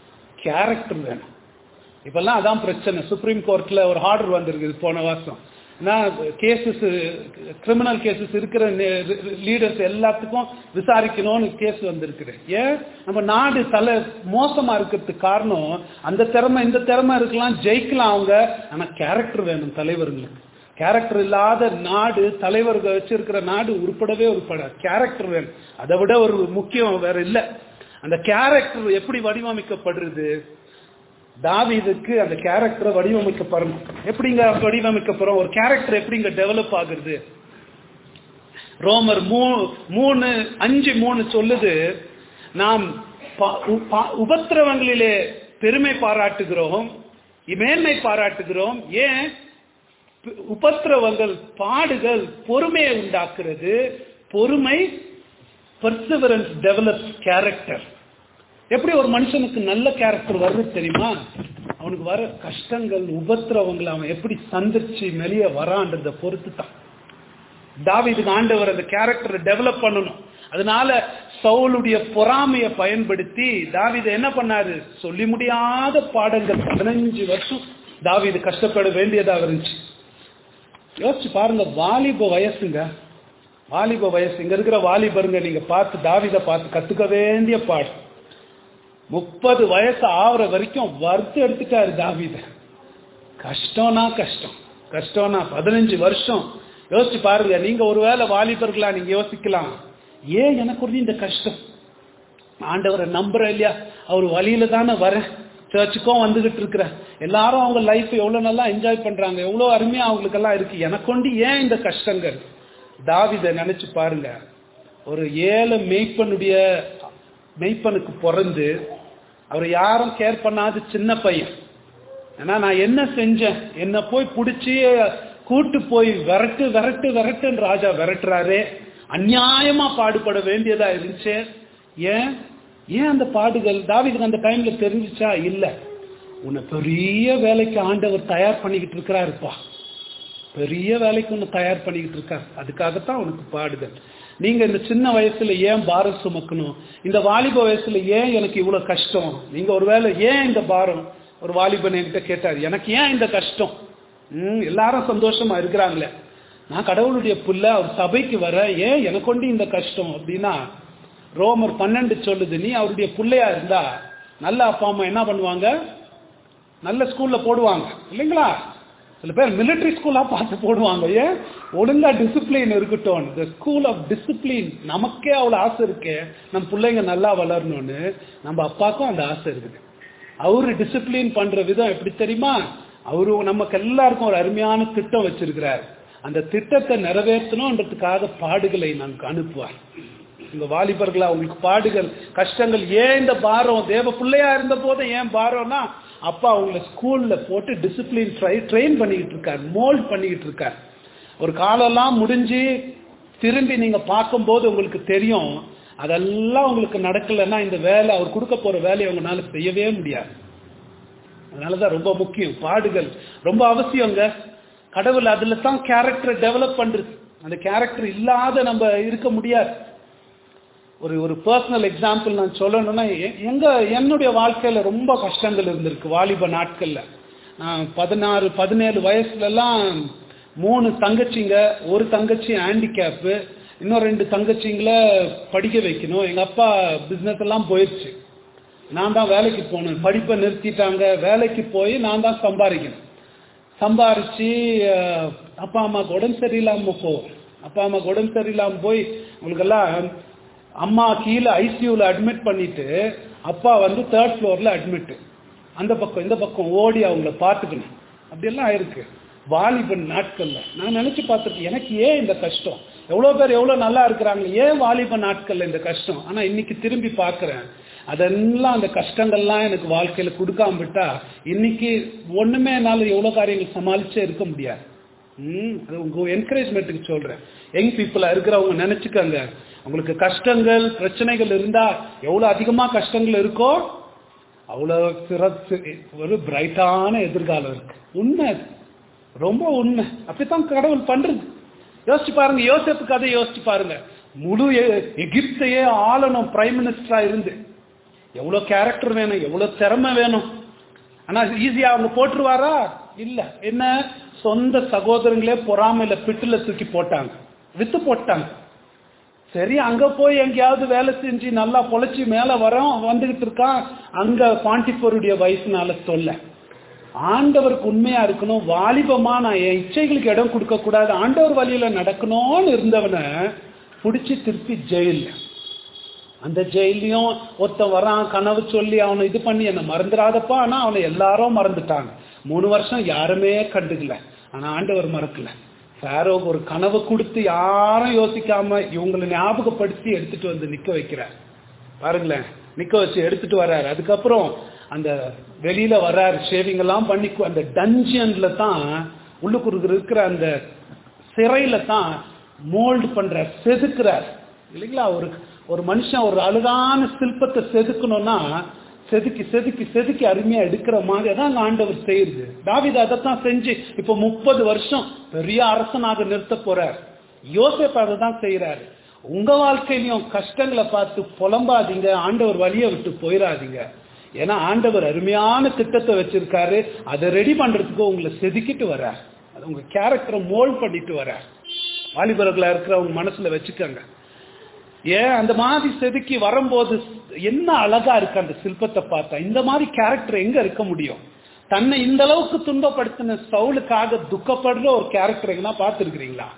கேரக்டர் வேணும் இப்பெல்லாம் அதான் பிரச்சனை சுப்ரீம் கோர்ட்ல ஒரு ஆர்டர் வந்திருக்குது போன வருஷம் கேசஸ் கிரிமினல் கேசஸ் இருக்கிற லீடர்ஸ் எல்லாத்துக்கும் விசாரிக்கணும்னு கேஸ் வந்திருக்குது ஏன் நம்ம நாடு தலை மோசமா இருக்கிறதுக்கு காரணம் அந்த திறமை இந்த திறமை இருக்கலாம் ஜெயிக்கலாம் அவங்க ஆனா கேரக்டர் வேணும் தலைவர்களுக்கு கேரக்டர் இல்லாத நாடு தலைவர்கள் வச்சிருக்கிற நாடு உருப்படவே உருப்பட கேரக்டர் வேணும் அதை விட ஒரு முக்கியம் வேற இல்லை அந்த கேரக்டர் எப்படி வடிவமைக்கப்படுறது தாவீதுக்கு அந்த கேரக்டரை வடிவமைக்கப்படும் எப்படிங்க வடிவமைக்கப்படுறோம் ஒரு கேரக்டர் எப்படிங்க டெவலப் ஆகுறது ரோமர் மூ மூணு அஞ்சு மூணு சொல்லுது நாம் பா- உ- பா- உபத்திரவங்களிலே பெருமை பாராட்டுகிறோம் மேன்மை பாராட்டுகிறோம் ஏன் ப- உபத்திரவங்கள் பாடுகள் பொறுமையை உண்டாக்குறது பொறுமை பர்சிவரன்ஸ் டெவலப் கேரக்டர் எப்படி ஒரு மனுஷனுக்கு நல்ல கேரக்டர் வருது தெரியுமா அவனுக்கு வர கஷ்டங்கள் உபத்திரவங்களை அவன் எப்படி சந்திச்சு மெலிய வரான்றத பொறுத்து தான் தாவீதுக்கு ஆண்டவர் அந்த கேரக்டரை டெவலப் பண்ணணும் அதனால சவுளுடைய பொறாமையை பயன்படுத்தி தாவீது என்ன பண்ணாரு சொல்லி முடியாத பாடங்கள் பதினஞ்சு வருஷம் தாவீது கஷ்டப்பட வேண்டியதா இருந்துச்சு யோசிச்சு பாருங்க வாலிப வயசுங்க வாலிப வயசு இங்க இருக்கிற வாலிபருங்க நீங்க பார்த்து தாவீதை பார்த்து கத்துக்க வேண்டிய பாடம் முப்பது வயசு ஆகுற வரைக்கும் வறுத்து எடுத்துட்டாரு தாவீத கஷ்டம்னா கஷ்டம் கஷ்டம்னா பதினஞ்சு வருஷம் யோசிச்சு பாருங்க நீங்க ஒருவேளை வாலிபர்களா நீங்க யோசிக்கலாம் ஏன் எனக்கு ஒரு இந்த கஷ்டம் ஆண்டவரை நம்புறேன் இல்லையா அவர் வழியில தானே வரேன் சர்ச்சுக்கும் வந்துகிட்டு இருக்கிறேன் எல்லாரும் அவங்க லைஃப் எவ்வளவு நல்லா என்ஜாய் பண்றாங்க எவ்வளவு அருமையா அவங்களுக்கெல்லாம் இருக்கு எனக்கு கொண்டு ஏன் இந்த கஷ்டங்கள் தாவித நினைச்சு பாருங்க ஒரு ஏழை மெய்ப்பனுடைய மெய்ப்பனுக்கு பிறந்து அவர் யாரும் கேர் பண்ணாத சின்ன பையன் ஏன்னா நான் என்ன செஞ்சேன் என்ன போய் பிடிச்சி கூட்டு போய் விரட்டு விரட்டு விரட்டுன்னு ராஜா விரட்டுறாரே அநியாயமா பாடுபட வேண்டியதா இருந்துச்சு ஏன் ஏன் அந்த பாடுகள் தாவிதுக்கு அந்த டைம்ல தெரிஞ்சுச்சா இல்ல உன்னை பெரிய வேலைக்கு ஆண்டவர் தயார் பண்ணிக்கிட்டு இருக்கிறாருப்பா பெரிய வேலைக்கு உன்னை தயார் பண்ணிக்கிட்டு இருக்கார் அதுக்காகத்தான் உனக்கு பாடுதல் நீங்க இந்த சின்ன வயசுல ஏன் பாரம் சுமக்கணும் இந்த வாலிப வயசுல ஏன் எனக்கு இவ்வளவு கஷ்டம் நீங்க ஒருவேளை ஏன் இந்த பாரம் ஒரு வாலிபன் என்கிட்ட கேட்டார் எனக்கு ஏன் இந்த கஷ்டம் ம் எல்லாரும் சந்தோஷமா இருக்கிறாங்களே நான் கடவுளுடைய புள்ள அவர் சபைக்கு வர ஏன் எனக்கு கொண்டு இந்த கஷ்டம் அப்படின்னா ரோமர் பன்னெண்டு சொல்லுது நீ அவருடைய பிள்ளையா இருந்தா நல்ல அப்பா அம்மா என்ன பண்ணுவாங்க நல்ல ஸ்கூல்ல போடுவாங்க இல்லைங்களா சில பேர் மிலிட்டரி ஸ்கூலா பார்த்து போடுவாங்க ஏன் ஒழுங்கா டிசிப்ளின் இருக்கட்டும் இந்த ஸ்கூல் ஆஃப் டிசிப்ளின் நமக்கே அவ்வளவு ஆசை இருக்கே நம்ம பிள்ளைங்க நல்லா வளரணும்னு நம்ம அப்பாவுக்கும் அந்த ஆசை இருக்குது அவரு டிசிப்ளின் பண்ற விதம் எப்படி தெரியுமா அவரு நமக்கு எல்லாருக்கும் ஒரு அருமையான திட்டம் வச்சிருக்கிறார் அந்த திட்டத்தை நிறைவேற்றணும்ன்றதுக்காக பாடுகளை நமக்கு அனுப்புவார் இந்த வாலிபர்களா உங்களுக்கு பாடுகள் கஷ்டங்கள் ஏன் இந்த பாரம் தேவ பிள்ளையா இருந்த போது ஏன் பாரம்னா அப்பா அவங்கள ஸ்கூல்ல போட்டு டிசிப்ளின் ட்ரெயின் பண்ணிக்கிட்டு இருக்கார் மோல்ட் பண்ணிக்கிட்டு இருக்கார் ஒரு காலம்லாம் முடிஞ்சு திரும்பி நீங்க பார்க்கும்போது உங்களுக்கு தெரியும் அதெல்லாம் உங்களுக்கு நடக்கலைன்னா இந்த வேலை அவர் கொடுக்க போற வேலையை உங்களால செய்யவே முடியாது அதனாலதான் ரொம்ப முக்கியம் பாடுகள் ரொம்ப அவசியங்க கடவுள் அதுல தான் கேரக்டரை டெவலப் பண்றது அந்த கேரக்டர் இல்லாத நம்ம இருக்க முடியாது ஒரு ஒரு பர்சனல் எக்ஸாம்பிள் நான் சொல்லணும்னா எ- எங்க என்னுடைய வாழ்க்கையில ரொம்ப கஷ்டங்கள் இருந்திருக்கு வாலிப நாட்கள்ல நான் பதினாறு பதினேழு வயசுலலாம் மூணு தங்கச்சிங்க ஒரு தங்கச்சி ஹேண்டிகேப்பு இன்னும் ரெண்டு தங்கச்சிங்கள படிக்க வைக்கணும் எங்க அப்பா பிசினஸ் எல்லாம் போயிடுச்சு நான் தான் வேலைக்கு போகணும் படிப்பை நிறுத்திட்டாங்க வேலைக்கு போய் நான் தான் சம்பாதிக்கணும் சம்பாரிச்சு அஹ், அப்பா அம்மாவுக்கு உடம்பு சரியில்லாம போகும் அப்பா அம்மாவுக்கு உடம்பு சரியில்லாம போய் உங்களுக்கெல்லாம் அம்மா கீழே ஐசியூல அட்மிட் பண்ணிட்டு அப்பா வந்து தேர்ட் ஃப்ளோர்ல அட்மிட் அந்த பக்கம் இந்த பக்கம் ஓடி அவங்கள பார்த்துக்கணும் அப்படியெல்லாம் ஆயிருக்கு வாலிபன் நாட்கள்ல நான் நினைச்சு பார்த்துருக்கேன் எனக்கு ஏன் இந்த கஷ்டம் எவ்வளவு பேர் எவ்வளவு நல்லா இருக்கிறாங்க ஏன் வாலிப நாட்கள்ல இந்த கஷ்டம் ஆனா இன்னைக்கு திரும்பி பார்க்கிறேன் அதெல்லாம் அந்த கஷ்டங்கள்லாம் எனக்கு வாழ்க்கையில கொடுக்காம விட்டா இன்னைக்கு ஒண்ணுமே என்னால எவ்வளவு காரியங்கள் சமாளிச்சே இருக்க முடியாது ம் அது உங்க என்கரேஜ்மெண்ட்டுக்கு சொல்றேன் யங் பீப்புளா இருக்கிறவங்க நினைச்சுக்கங்க உங்களுக்கு கஷ்டங்கள் பிரச்சனைகள் இருந்தா எவ்வளவு அதிகமா கஷ்டங்கள் இருக்கோ அவ்வளவு சிறப்பு ஒரு பிரைட்டான எதிர்காலம் இருக்கு உண்மை அது. ரொம்ப உண்மை அப்படித்தான் கடவுள் பண்றது யோசிச்சு பாருங்க யோசிப்பு கதை யோசிச்சு பாருங்க முழு எ- எகிப்தையே ஆளணும் பிரைம் மினிஸ்டரா இருந்து எவ்வளவு கேரக்டர் வேணும் எவ்வளவு திறமை வேணும் ஆனா ஈஸியா அவங்க போட்டுருவாரா இல்ல என்ன சொந்த சகோதரங்களே பொறாமையில பிட்டுல தூக்கி போட்டாங்க வித்து போட்டாங்க சரி அங்க போய் எங்கேயாவது வேலை செஞ்சு நல்லா பொழைச்சி மேல வரோம் வந்துகிட்டு இருக்கான் அங்க பாண்டிப்பருடைய வயசுனால சொல்ல ஆண்டவருக்கு உண்மையா இருக்கணும் வாலிபமா நான் என் இச்சைகளுக்கு இடம் கொடுக்க கூடாது ஆண்டவர் வழியில நடக்கணும்னு இருந்தவனை பிடிச்சி திருப்பி ஜெயில்ல அந்த ஜெயிலையும் ஒருத்தன் வரான் கனவு சொல்லி அவனை இது பண்ணி என்னை மறந்துடாதப்பா ஆனா அவனை எல்லாரும் மறந்துட்டாங்க மூணு வருஷம் யாருமே கண்டுக்கல ஆனா ஆண்டவர் மறக்கல ஃபேரோக்கு ஒரு கனவு கொடுத்து யாரும் யோசிக்காம இவங்களை ஞாபகப்படுத்தி எடுத்துட்டு வந்து நிக்க வைக்கிறார் பாருங்களேன் நிக்க வச்சு எடுத்துட்டு வர்றாரு அதுக்கப்புறம் அந்த வெளியில வர்றாரு ஷேவிங் எல்லாம் பண்ணி கு- அந்த டஞ்சன்ல தான் உள்ளுக்குறு இருக்கிற அந்த சிறையில தான் மோல்டு பண்றார் செதுக்குறார் இல்லைங்களா ஒரு ஒரு மனுஷன் ஒரு அழகான சிற்பத்தை செதுக்கணும்னா செதுக்கி செதுக்கி செதுக்கி அருமையா எடுக்கிற மாதிரி தான் அங்க ஆண்டவர் செய்யுது தாவீது அதைத்தான் செஞ்சு இப்ப முப்பது வருஷம் பெரிய அரசனாக நிறுத்த போறார் யோசேப் அதை தான் செய்யறாரு உங்க வாழ்க்கையிலையும் கஷ்டங்களை பார்த்து புலம்பாதீங்க ஆண்டவர் வழியை விட்டு போயிடாதீங்க ஏன்னா ஆண்டவர் அருமையான திட்டத்தை வச்சிருக்காரு அதை ரெடி பண்றதுக்கு உங்களை செதுக்கிட்டு வர்றார் அது உங்க கேரக்டரை மோல்ட் பண்ணிட்டு வர்றார் வாலிபர்களா இருக்கிறவங்க மனசுல வச்சுக்கோங்க ஏன் அந்த மாதிரி செதுக்கி வரும்போது என்ன அழகா இருக்கு அந்த சிற்பத்தை பார்த்தா இந்த மாதிரி கேரக்டர் எங்க இருக்க முடியும் தன்னை இந்த அளவுக்கு துன்பப்படுத்தின சவுலுக்காக துக்கப்படுற ஒரு கேரக்டர் எங்கன்னா பார்த்துருக்கிறீங்களா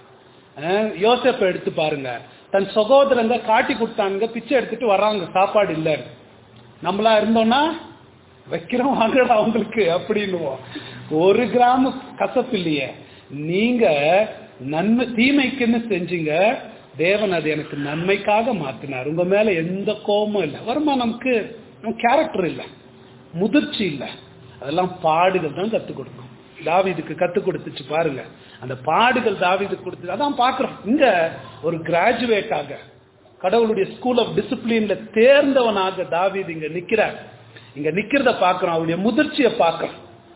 யோசப்ப எடுத்து பாருங்க தன் சகோதரங்க காட்டி கொடுத்தாங்க பிச்சை எடுத்துட்டு வர்றாங்க சாப்பாடு இல்ல நம்மளா இருந்தோம்னா வைக்கிறோம் வாங்கடா அவங்களுக்கு அப்படின்னுவோம் ஒரு கிராம கசப்பு இல்லையே நீங்க நன்மை தீமைக்குன்னு செஞ்சீங்க தேவன் அது எனக்கு நன்மைக்காக மாத்தினார் உங்க மேல எந்த கோபமும் இல்லை வருமா நமக்கு கேரக்டர் இல்லை முதிர்ச்சி இல்லை அதெல்லாம் பாடுகள் தான் கத்துக் கொடுக்கும் தாவீதுக்கு கத்துக் கொடுத்துச்சு பாருங்க அந்த பாடுகள் தாவீதுக்கு கொடுத்து அதான் பாக்குறோம் இங்க ஒரு கிராஜுவேட்டாக கடவுளுடைய ஸ்கூல் ஆஃப் டிசிப்ளின்ல தேர்ந்தவனாக தாவீது இங்க நிக்கிறார் இங்க நிக்கிறத பாக்குறோம் அவருடைய முதிர்ச்சியை பார்க்கிறோம்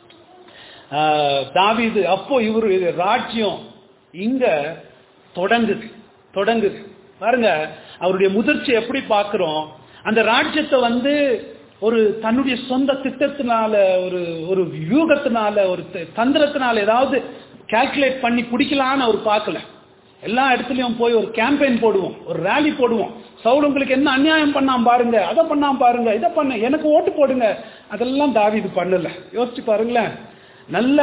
ஆஹ் தாவீது அப்போ இவரு இது ராஜ்யம் இங்க தொடங்குது தொடங்குது பாருங்க அவருடைய முதிர்ச்சி எப்படி பார்க்கிறோம் அந்த ராஜ்யத்தை வந்து ஒரு தன்னுடைய சொந்த திட்டத்தினால ஒரு ஒரு வியூகத்தினால ஒரு த- தந்திரத்தினால ஏதாவது கால்குலேட் பண்ணி பிடிக்கலான்னு அவர் பார்க்கல எல்லா இடத்துலயும் போய் ஒரு கேம்பெயின் போடுவோம் ஒரு ரேலி போடுவோம் சவுல் உங்களுக்கு என்ன அநியாயம் பண்ணாம பாருங்க அதை பண்ணாம பாருங்க இதை பண்ண எனக்கு ஓட்டு போடுங்க அதெல்லாம் தாவீது பண்ணல யோசிச்சு பாருங்களேன் நல்ல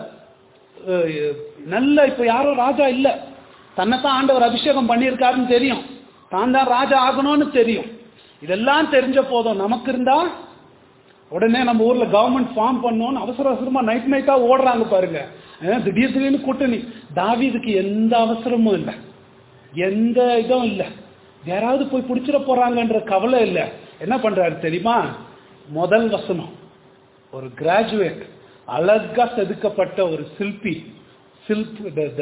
அஹ், நல்ல இப்ப யாரும் ராஜா இல்ல தன்னைத்தான் ஆண்டவர் அபிஷேகம் பண்ணியிருக்காருன்னு தெரியும் தான் தான் ராஜா ஆகணும்னு தெரியும் இதெல்லாம் தெரிஞ்ச போதும் நமக்கு இருந்தா உடனே நம்ம ஊர்ல கவர்மெண்ட் ஃபார்ம் பண்ணோம்னு அவசர அவசரமா நைட் நைட்டா ஓடுறாங்க பாருங்க அஹ் திடீர் திடீர்னு கூட்டணி தாவீதுக்கு எந்த அவசரமும் இல்லை எந்த இதுவும் இல்லை யாராவது போய் பிடிச்சிட போறாங்கன்ற கவலை இல்லை என்ன பண்றாரு தெரியுமா முதல் வசனம் ஒரு கிராஜுவேட் அழகா செதுக்கப்பட்ட ஒரு சிற்பி சில்ப்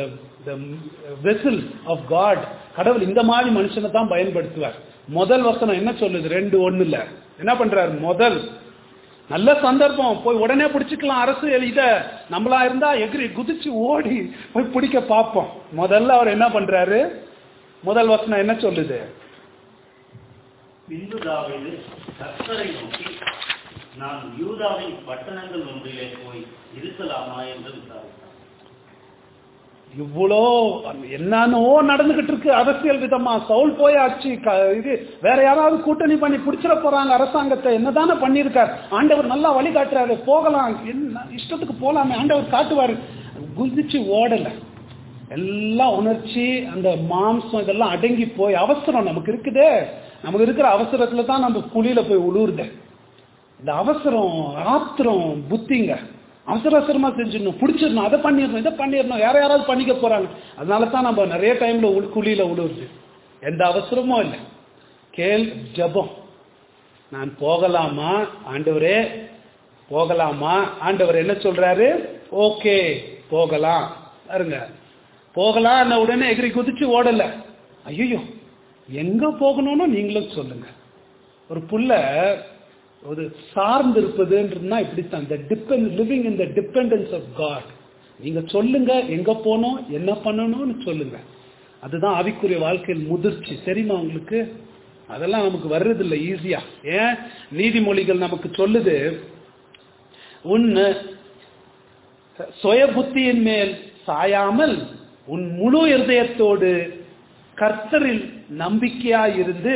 வெசில் ஆஃப் காட் கடவுள் இந்த மாதிரி மனுஷனை தான் பயன்படுத்துவார் முதல் வசனம் என்ன சொல்லுது ரெண்டு ஒண்ணு இல்ல என்ன பண்றாரு முதல் நல்ல சந்தர்ப்பம் போய் உடனே பிடிச்சிக்கலாம் அரசு இத நம்மளா இருந்தா எகிரி குதிச்சு ஓடி போய் பிடிக்க பார்ப்போம் முதல்ல அவர் என்ன பண்றாரு முதல் வசனம் என்ன சொல்லுது பின்பு தாவீது கர்த்தரை நோக்கி நான் யூதாவின் பட்டணங்கள் ஒன்றிலே போய் இருக்கலாமா என்று விசாரித்தான் இவ்வளோ என்னன்னோ நடந்துகிட்டு இருக்கு அரசியல் விதமா சவுல் போயாச்சு க- இது வேற யாராவது கூட்டணி பண்ணி பிடிச்சிட போறாங்க அரசாங்கத்தை என்னதானே பண்ணியிருக்கார் ஆண்டவர் நல்லா வழி காட்டுறாரு போகலாம் என்ன இஷ்டத்துக்கு போலாமே ஆண்டவர் காட்டுவாரு குதிச்சு ஓடல எல்லாம் உணர்ச்சி அந்த மாம்சம் இதெல்லாம் அடங்கி போய் அவசரம் நமக்கு இருக்குதே நமக்கு இருக்கிற அவசரத்துல தான் நம்ம குழியில போய் உழுவுறது இந்த அவசரம் ஆத்திரம் புத்திங்க அவசர அவசரமா செஞ்சிடணும் பிடிச்சிடணும் அதை பண்ணிடணும் இதை பண்ணிடணும் யார யாராவது பண்ணிக்க போறாங்க அதனால தான் நம்ம நிறைய டைம்ல உள் குழியில விழுவுது எந்த அவசரமும் இல்லை கேள் ஜெபம் நான் போகலாமா ஆண்டவரே போகலாமா ஆண்டவர் என்ன சொல்றாரு ஓகே போகலாம் பாருங்க போகலாம் உடனே எகிரி குதிச்சு ஓடல ஐயோ எங்க போகணும்னு நீங்களும் சொல்லுங்க ஒரு புள்ள ஒரு சார்ந்து இருப்பதுன்றதுனா இப்படித்தான் இந்த depend living in the dependence of God நீங்க சொல்லுங்க எங்க போகணும் என்ன பண்ணணும்னு சொல்லுங்க அதுதான் ஆவிக்குரிய வாழ்க்கையில் முதிர்ச்சி தெரியுமா உங்களுக்கு அதெல்லாம் நமக்கு வர்றதில்லை ஈஸியா ஏன் நீதிமொழிகள் நமக்கு சொல்லுது ஒன்னு சுய புத்தியின் மேல் சாயாமல் உன் முழு இருதயத்தோடு கர்த்தரில் நம்பிக்கையாயிருந்து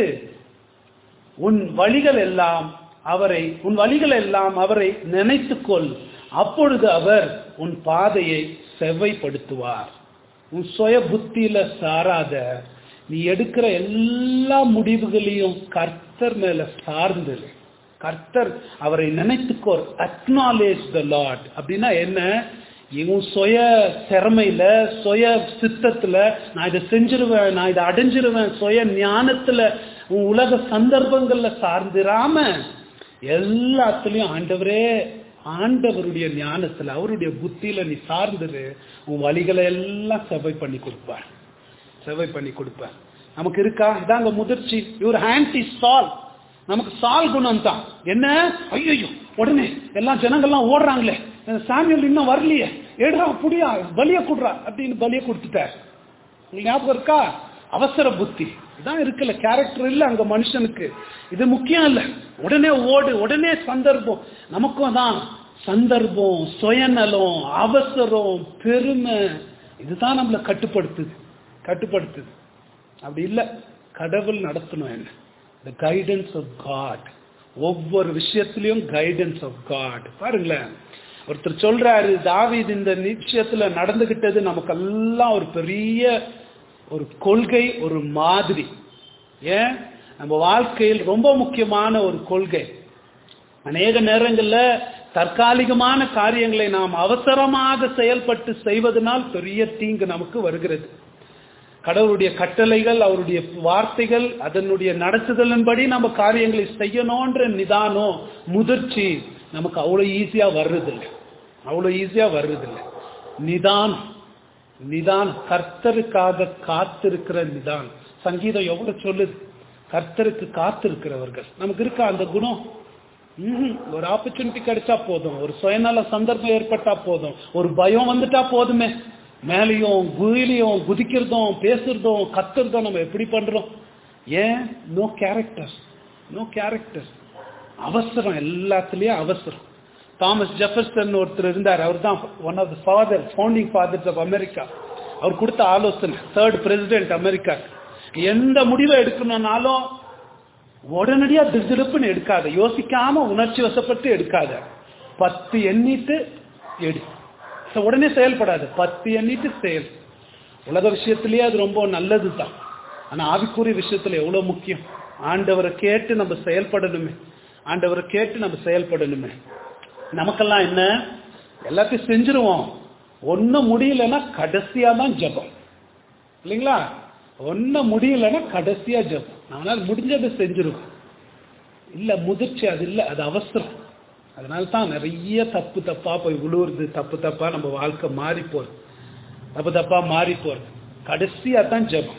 உன் வழிகள் எல்லாம் அவரை உன் வழிகள் எல்லாம் அவரை நினைத்துக்கொள் அப்பொழுது அவர் உன் பாதையை செவ்வைப்படுத்துவார் உன் சுய புத்தியில சாராத நீ எடுக்கிற எல்லா முடிவுகளையும் கர்த்தர் மேல சார்ந்து கர்த்தர் அவரை நினைத்துக்கோர் அக்னாலேஜ் த லார்ட் அப்படின்னா என்ன இவன் சுய திறமையில சுய சித்தத்துல நான் இதை செஞ்சிருவேன் நான் இதை அடைஞ்சிருவேன் சுய ஞானத்துல உன் உலக சந்தர்ப்பங்கள்ல சார்ந்திராம எல்லாத்துலயும் ஆண்டவரே ஆண்டவருடைய ஞானத்துல அவருடைய புத்தியில நீ சார்ந்துரு உன் வழிகளை எல்லாம் செவை பண்ணி கொடுப்பார் செவை பண்ணி கொடுப்பார் நமக்கு இருக்கா இதாங்க முதிர்ச்சி இவர் ஆன்டி சால் நமக்கு சால் குணம் தான் என்ன ஐயோ உடனே எல்லாம் ஜனங்கள்லாம் ஓடுறாங்களே சாமியல் இன்னும் வரலையே எடுறா புடியா பலிய கொடுறா அப்படின்னு பலிய கொடுத்துட்டார் உங்களுக்கு ஞாபகம் இருக்கா அவசர புத்தி இதான் இருக்குல்ல கேரக்டர் இல்ல அங்க மனுஷனுக்கு இது முக்கியம் இல்ல உடனே ஓடு உடனே சந்தர்ப்பம் நமக்கும் தான் சந்தர்ப்பம் சுயநலம் அவசரம் பெருமை இதுதான் நம்மளை கட்டுப்படுத்துது கட்டுப்படுத்துது அப்படி இல்ல கடவுள் நடத்தணும் என்ன த கைடன்ஸ் ஆஃப் காட் ஒவ்வொரு விஷயத்திலையும் கைடன்ஸ் ஆஃப் காட் பாருங்களேன் ஒருத்தர் சொல்றாரு தாவீது இந்த விஷயத்துல நடந்துகிட்டது நமக்கெல்லாம் ஒரு பெரிய ஒரு கொள்கை ஒரு மாதிரி ஏன் நம்ம வாழ்க்கையில் ரொம்ப முக்கியமான ஒரு கொள்கை அநேக நேரங்கள்ல தற்காலிகமான காரியங்களை நாம் அவசரமாக செயல்பட்டு செய்வதனால் பெரிய தீங்கு நமக்கு வருகிறது கடவுளுடைய கட்டளைகள் அவருடைய வார்த்தைகள் அதனுடைய நடத்துதலின்படி நம்ம காரியங்களை செய்யணும்ன்ற நிதானம் முதிர்ச்சி நமக்கு அவ்வளவு ஈஸியா வர்றதில்லை அவ்வளவு ஈஸியா வர்றதில்லை நிதானம் நிதானம் கர்த்தருக்காக காத்திருக்கிற நிதானம் சங்கீதம் எவ்வளவு சொல்லுது கர்த்தருக்கு காத்திருக்கிறவர்கள் நமக்கு இருக்கா அந்த குணம் ம்ஹும். ஒரு ஆப்பர்ச்சுனிட்டி கிடைச்சா போதும் ஒரு சுயநல சந்தர்ப்பம் ஏற்பட்டா போதும் ஒரு பயம் வந்துட்டா போதுமே மேலையும் குயிலையும் குதிக்கிறதும் பேசுறதும் கத்துறதும் நம்ம எப்படி பண்றோம் ஏன் நோ கேரக்டர் நோ கேரக்டர் அவசரம் எல்லாத்துலயும் அவசரம் தாமஸ் ஜெஃபர்சன் ஒருத்தர் இருந்தார் அவர் தான் one of the father founding fathers of America அவர் கொடுத்த ஆலோசனை தேர்ட் பிரசிடென்ட் அமெரிக்கா எந்த முடிவை எடுக்கணும்னாலும் உடனடியா திடுதிடுப்புன்னு எடுக்காத யோசிக்காம உணர்ச்சி வசப்பட்டு எடுக்காத பத்து எண்ணிட்டு எடு So, உடனே செயல்படாது பத்து எண்ணிட்டு செயல் உலக விஷயத்திலேயே அது ரொம்ப நல்லது தான் ஆனா ஆவிக்குரிய விஷயத்துல எவ்வளவு முக்கியம் ஆண்டவரை கேட்டு நம்ம செயல்படணுமே ஆண்டவரை கேட்டு நம்ம செயல்படணுமே நமக்கெல்லாம் என்ன எல்லாத்தையும் செஞ்சிருவோம் ஒன்னும் முடியலன்னா கடைசியா தான் ஜபம் இல்லைங்களா ஒன்னும் முடியலன்னா கடைசியா ஜபம் நம்மளால முடிஞ்சதை செஞ்சிருவோம் இல்ல முதிர்ச்சி அது இல்ல அது அவசரம் அதனால தான் நிறைய தப்பு தப்பா போய் விழுவுறது தப்பு தப்பா நம்ம வாழ்க்கை மாறி போறது தப்பு தப்பா மாறி போறது கடைசியா தான் ஜபம்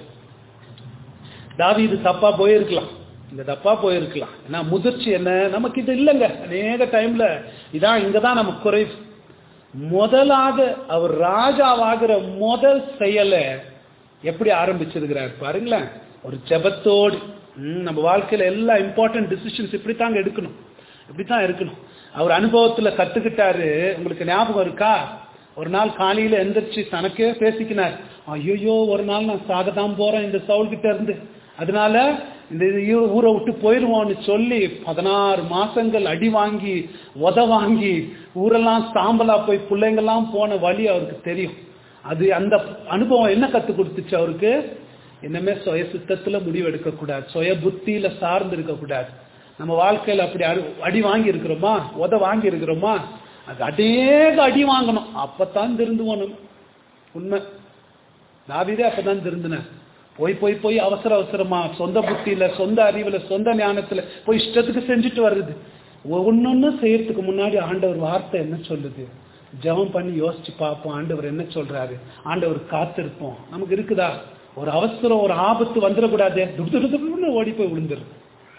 தாவீது தப்பா போயிருக்கலாம் இந்த தப்பா போயிருக்கலாம் ஏன்னா முதிர்ச்சி என்ன நமக்கு இது இல்லைங்க அநேக டைம்ல இதான் இங்கதான் நமக்கு குறைவு முதலாக அவர் ராஜாவாகிற முதல் செயலை எப்படி ஆரம்பிச்சிருக்கிறார் பாருங்களேன் ஒரு ஜெபத்தோடு ம், நம்ம வாழ்க்கையில எல்லா இம்பார்ட்டன்ட் டிசிஷன்ஸ் இப்படித்தாங்க எடுக்கணும் இப்படித்தான் இருக்கணும் அவர் அனுபவத்துல கத்துக்கிட்டாரு உங்களுக்கு ஞாபகம் இருக்கா ஒரு நாள் காலையில எந்திரிச்சு தனக்கே பேசிக்கினார் ஐயோ ஒரு நாள் நான் சாகதான் போறேன் இந்த சவுல் கிட்ட இருந்து அதனால இந்த ஊ- ஊரை விட்டு போயிருவோம்னு சொல்லி பதினாறு மாசங்கள் அடி வாங்கி உத வாங்கி ஊரெல்லாம் சாம்பலா போய் பிள்ளைங்கெல்லாம் போன வழி அவருக்கு தெரியும் அது அந்த அனுபவம் என்ன கத்து கொடுத்துச்சு அவருக்கு என்னமே சுய சித்தத்துல முடிவு எடுக்க கூடாது சுய புத்தியில சார்ந்து இருக்க கூடாது நம்ம வாழ்க்கையில அப்படி அடி- அடி வாங்கி இருக்கிறோமா உத வாங்கி இருக்கிறோமா அது அநேக அடி வாங்கணும் அப்பதான் திருந்துவோம் நம்ம உண்மை தாவீதே அப்பதான் திருந்தினேன் போய் போய் போய் அவசர அவசரமா சொந்த புத்தியில சொந்த அறிவுல சொந்த ஞானத்துல போய் இஷ்டத்துக்கு செஞ்சுட்டு வர்றது ஒன்னொன்னு செய்யறதுக்கு முன்னாடி ஆண்டவர் வார்த்தை என்ன சொல்லுது ஜெபம் பண்ணி யோசிச்சு பார்ப்போம் ஆண்டவர் என்ன சொல்றாரு ஆண்டவர் காத்திருப்போம் நமக்கு இருக்குதா ஒரு அவசரம் ஒரு ஆபத்து வந்துடக்கூடாதே துடு துடு துடுன்னு ஓடி போய் விழுந்துரும்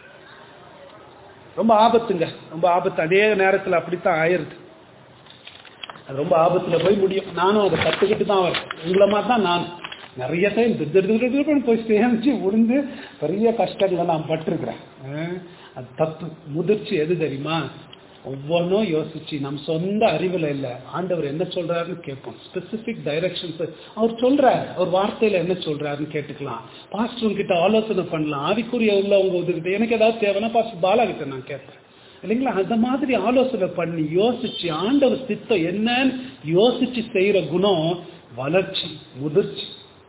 ரொம்ப ஆபத்துங்க ரொம்ப ஆபத்து அதே நேரத்துல அப்படித்தான் ஆயிருது அது ரொம்ப ஆபத்துல போய் முடியும் நானும் அதை கத்துக்கிட்டு தான் வரேன் உங்களை மாதிரி தான் நான் நிறைய டைம் திருன்னு போய் சேமிச்சு விழுந்து பெரிய கஷ்டங்களை நான் பட்டிருக்கிறேன் அஹ் அது தப்பு முதிர்ச்சி எது தெரியுமா ஒவ்வொன்றும் யோசிச்சு நம்ம சொந்த அறிவுல இல்ல ஆண்டவர் என்ன சொல்றாருன்னு கேட்போம் ஸ்பெசிபிக் டைரக்ஷன்ஸ் அவர் சொல்றாரு அவர் வார்த்தையில என்ன சொல்றாருன்னு கேட்டுக்கலாம் பாஸ்டர் கிட்ட ஆலோசனை பண்ணலாம் ஆவிக்குரிய உள்ளவங்க உதவிட்டு எனக்கு ஏதாவது தேவைன்னா பாஸ்டர் பாலா கிட்ட நான் கேட்பேன் இல்லைங்களா அந்த மாதிரி ஆலோசனை பண்ணி யோசிச்சு ஆண்டவர் சித்தம் என்னன்னு யோசிச்சு செய்யற குணம் வளர்ச்சி முதிர்ச்சி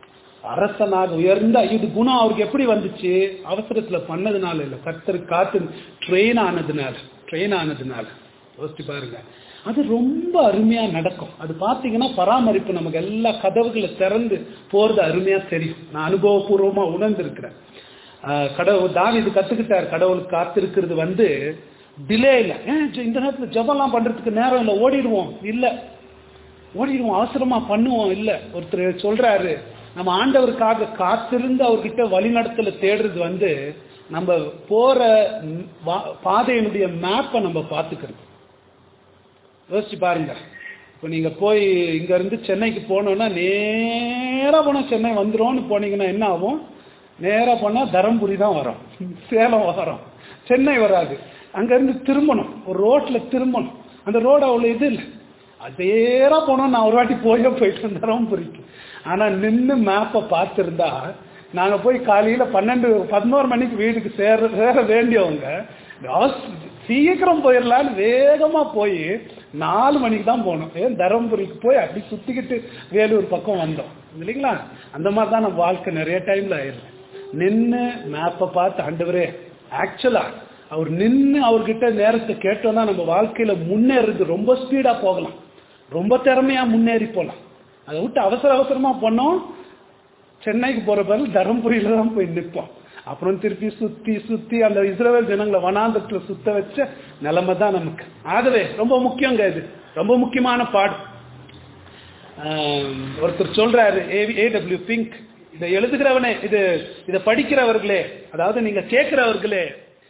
அரசனாக உயர்ந்த இது குணம் அவருக்கு எப்படி வந்துச்சு அவசரத்துல பண்ணதுனால இல்ல கத்தர் காத்து ட்ரெயின் ஆனதுனால ட்ரெயின் ஆனதுனால யோசிச்சு பாருங்க அது ரொம்ப அருமையா நடக்கும் அது பாத்தீங்கன்னா பராமரிப்பு நமக்கு எல்லா கதவுகளை திறந்து போறது அருமையா தெரியும் நான் அனுபவபூர்வமா உணர்ந்திருக்கிறேன் ஆஹ் கடவுள் தாவீது கத்துக்கிட்டார் கடவுள் காத்திருக்கிறது வந்து டிலே இல்லை ஏன் ஜ- இந்த நேரத்துல ஜெபம்லாம் பண்றதுக்கு நேரம் இல்லை ஓடிடுவோம் இல்ல ஓடிடுவோம் அவசரமா பண்ணுவோம் இல்ல ஒருத்தர் சொல்றாரு நம்ம ஆண்டவருக்காக காத்திருந்து அவர்கிட்ட வழிநடத்தல தேடுறது வந்து நம்ம போற ம், வா- பாதையினுடைய மேப்பை நம்ம பார்த்துக்கிறது யோசிச்சு பாருங்க இப்போ நீங்க போய் இங்க இருந்து சென்னைக்கு போனோம்னா நேரா போனா சென்னை வந்துரும்னு போனீங்கன்னா என்ன ஆகும் நேரா போனா தருமபுரி தான் வரும் சேலம் வரும் சென்னை வராது அங்க இருந்து திரும்பணும் ஒரு ரோட்ல திரும்பணும் அந்த ரோடு அவ்வளவு இது இல்லை அதேரா போனோம் நான் ஒரு வாட்டி போயே போயிட்டு தருமபுரிக்கு ஆனா நின்னு மேப்பை பார்த்திருந்தா நாங்க போய் காலையில பன்னெண்டு பதினோரு மணிக்கு வீட்டுக்கு சேர சேர வேண்டியவங்க அவச- சீக்கிரம் போயிடலான்னு வேகமா போய் நாலு மணிக்கு தான் போனோம் ஏன் தருமபுரிக்கு போய் அப்படி சுத்திக்கிட்டு வேலூர் பக்கம் வந்தோம் இல்லைங்களா அந்த மாதிரி தான் நம்ம வாழ்க்கை நிறைய டைம்ல ஆயிடுது நின்னு மேப்பை பார்த்து ஆண்டவரே ஆக்சுவலா அவர் நின்னு அவர்கிட்ட நேரத்தை கேட்டோம்னா நம்ம வாழ்க்கையில முன்னேறது ரொம்ப ஸ்பீடா போகலாம் ரொம்ப திறமையா முன்னேறி போகலாம் அதை விட்டு அவசர அவசரமா பண்ணோம் சென்னைக்கு போற பதில் தருமபுரியில தான் போய் நிற்போம் அப்புறம் திருப்பி சுத்தி சுத்தி அந்த இஸ்ரவேல் ஜனங்களை வனாந்தத்துல சுத்த வச்ச நிலைமை தான் நமக்கு ஆகவே ரொம்ப முக்கியங்க இது ரொம்ப முக்கியமான பாடம் ஆம், ஒருத்தர் சொல்றாரு ஏடபிள்யூ பிங்க் இதை எழுதுகிறவனே இது இதை படிக்கிறவர்களே அதாவது நீங்க கேட்கிறவர்களே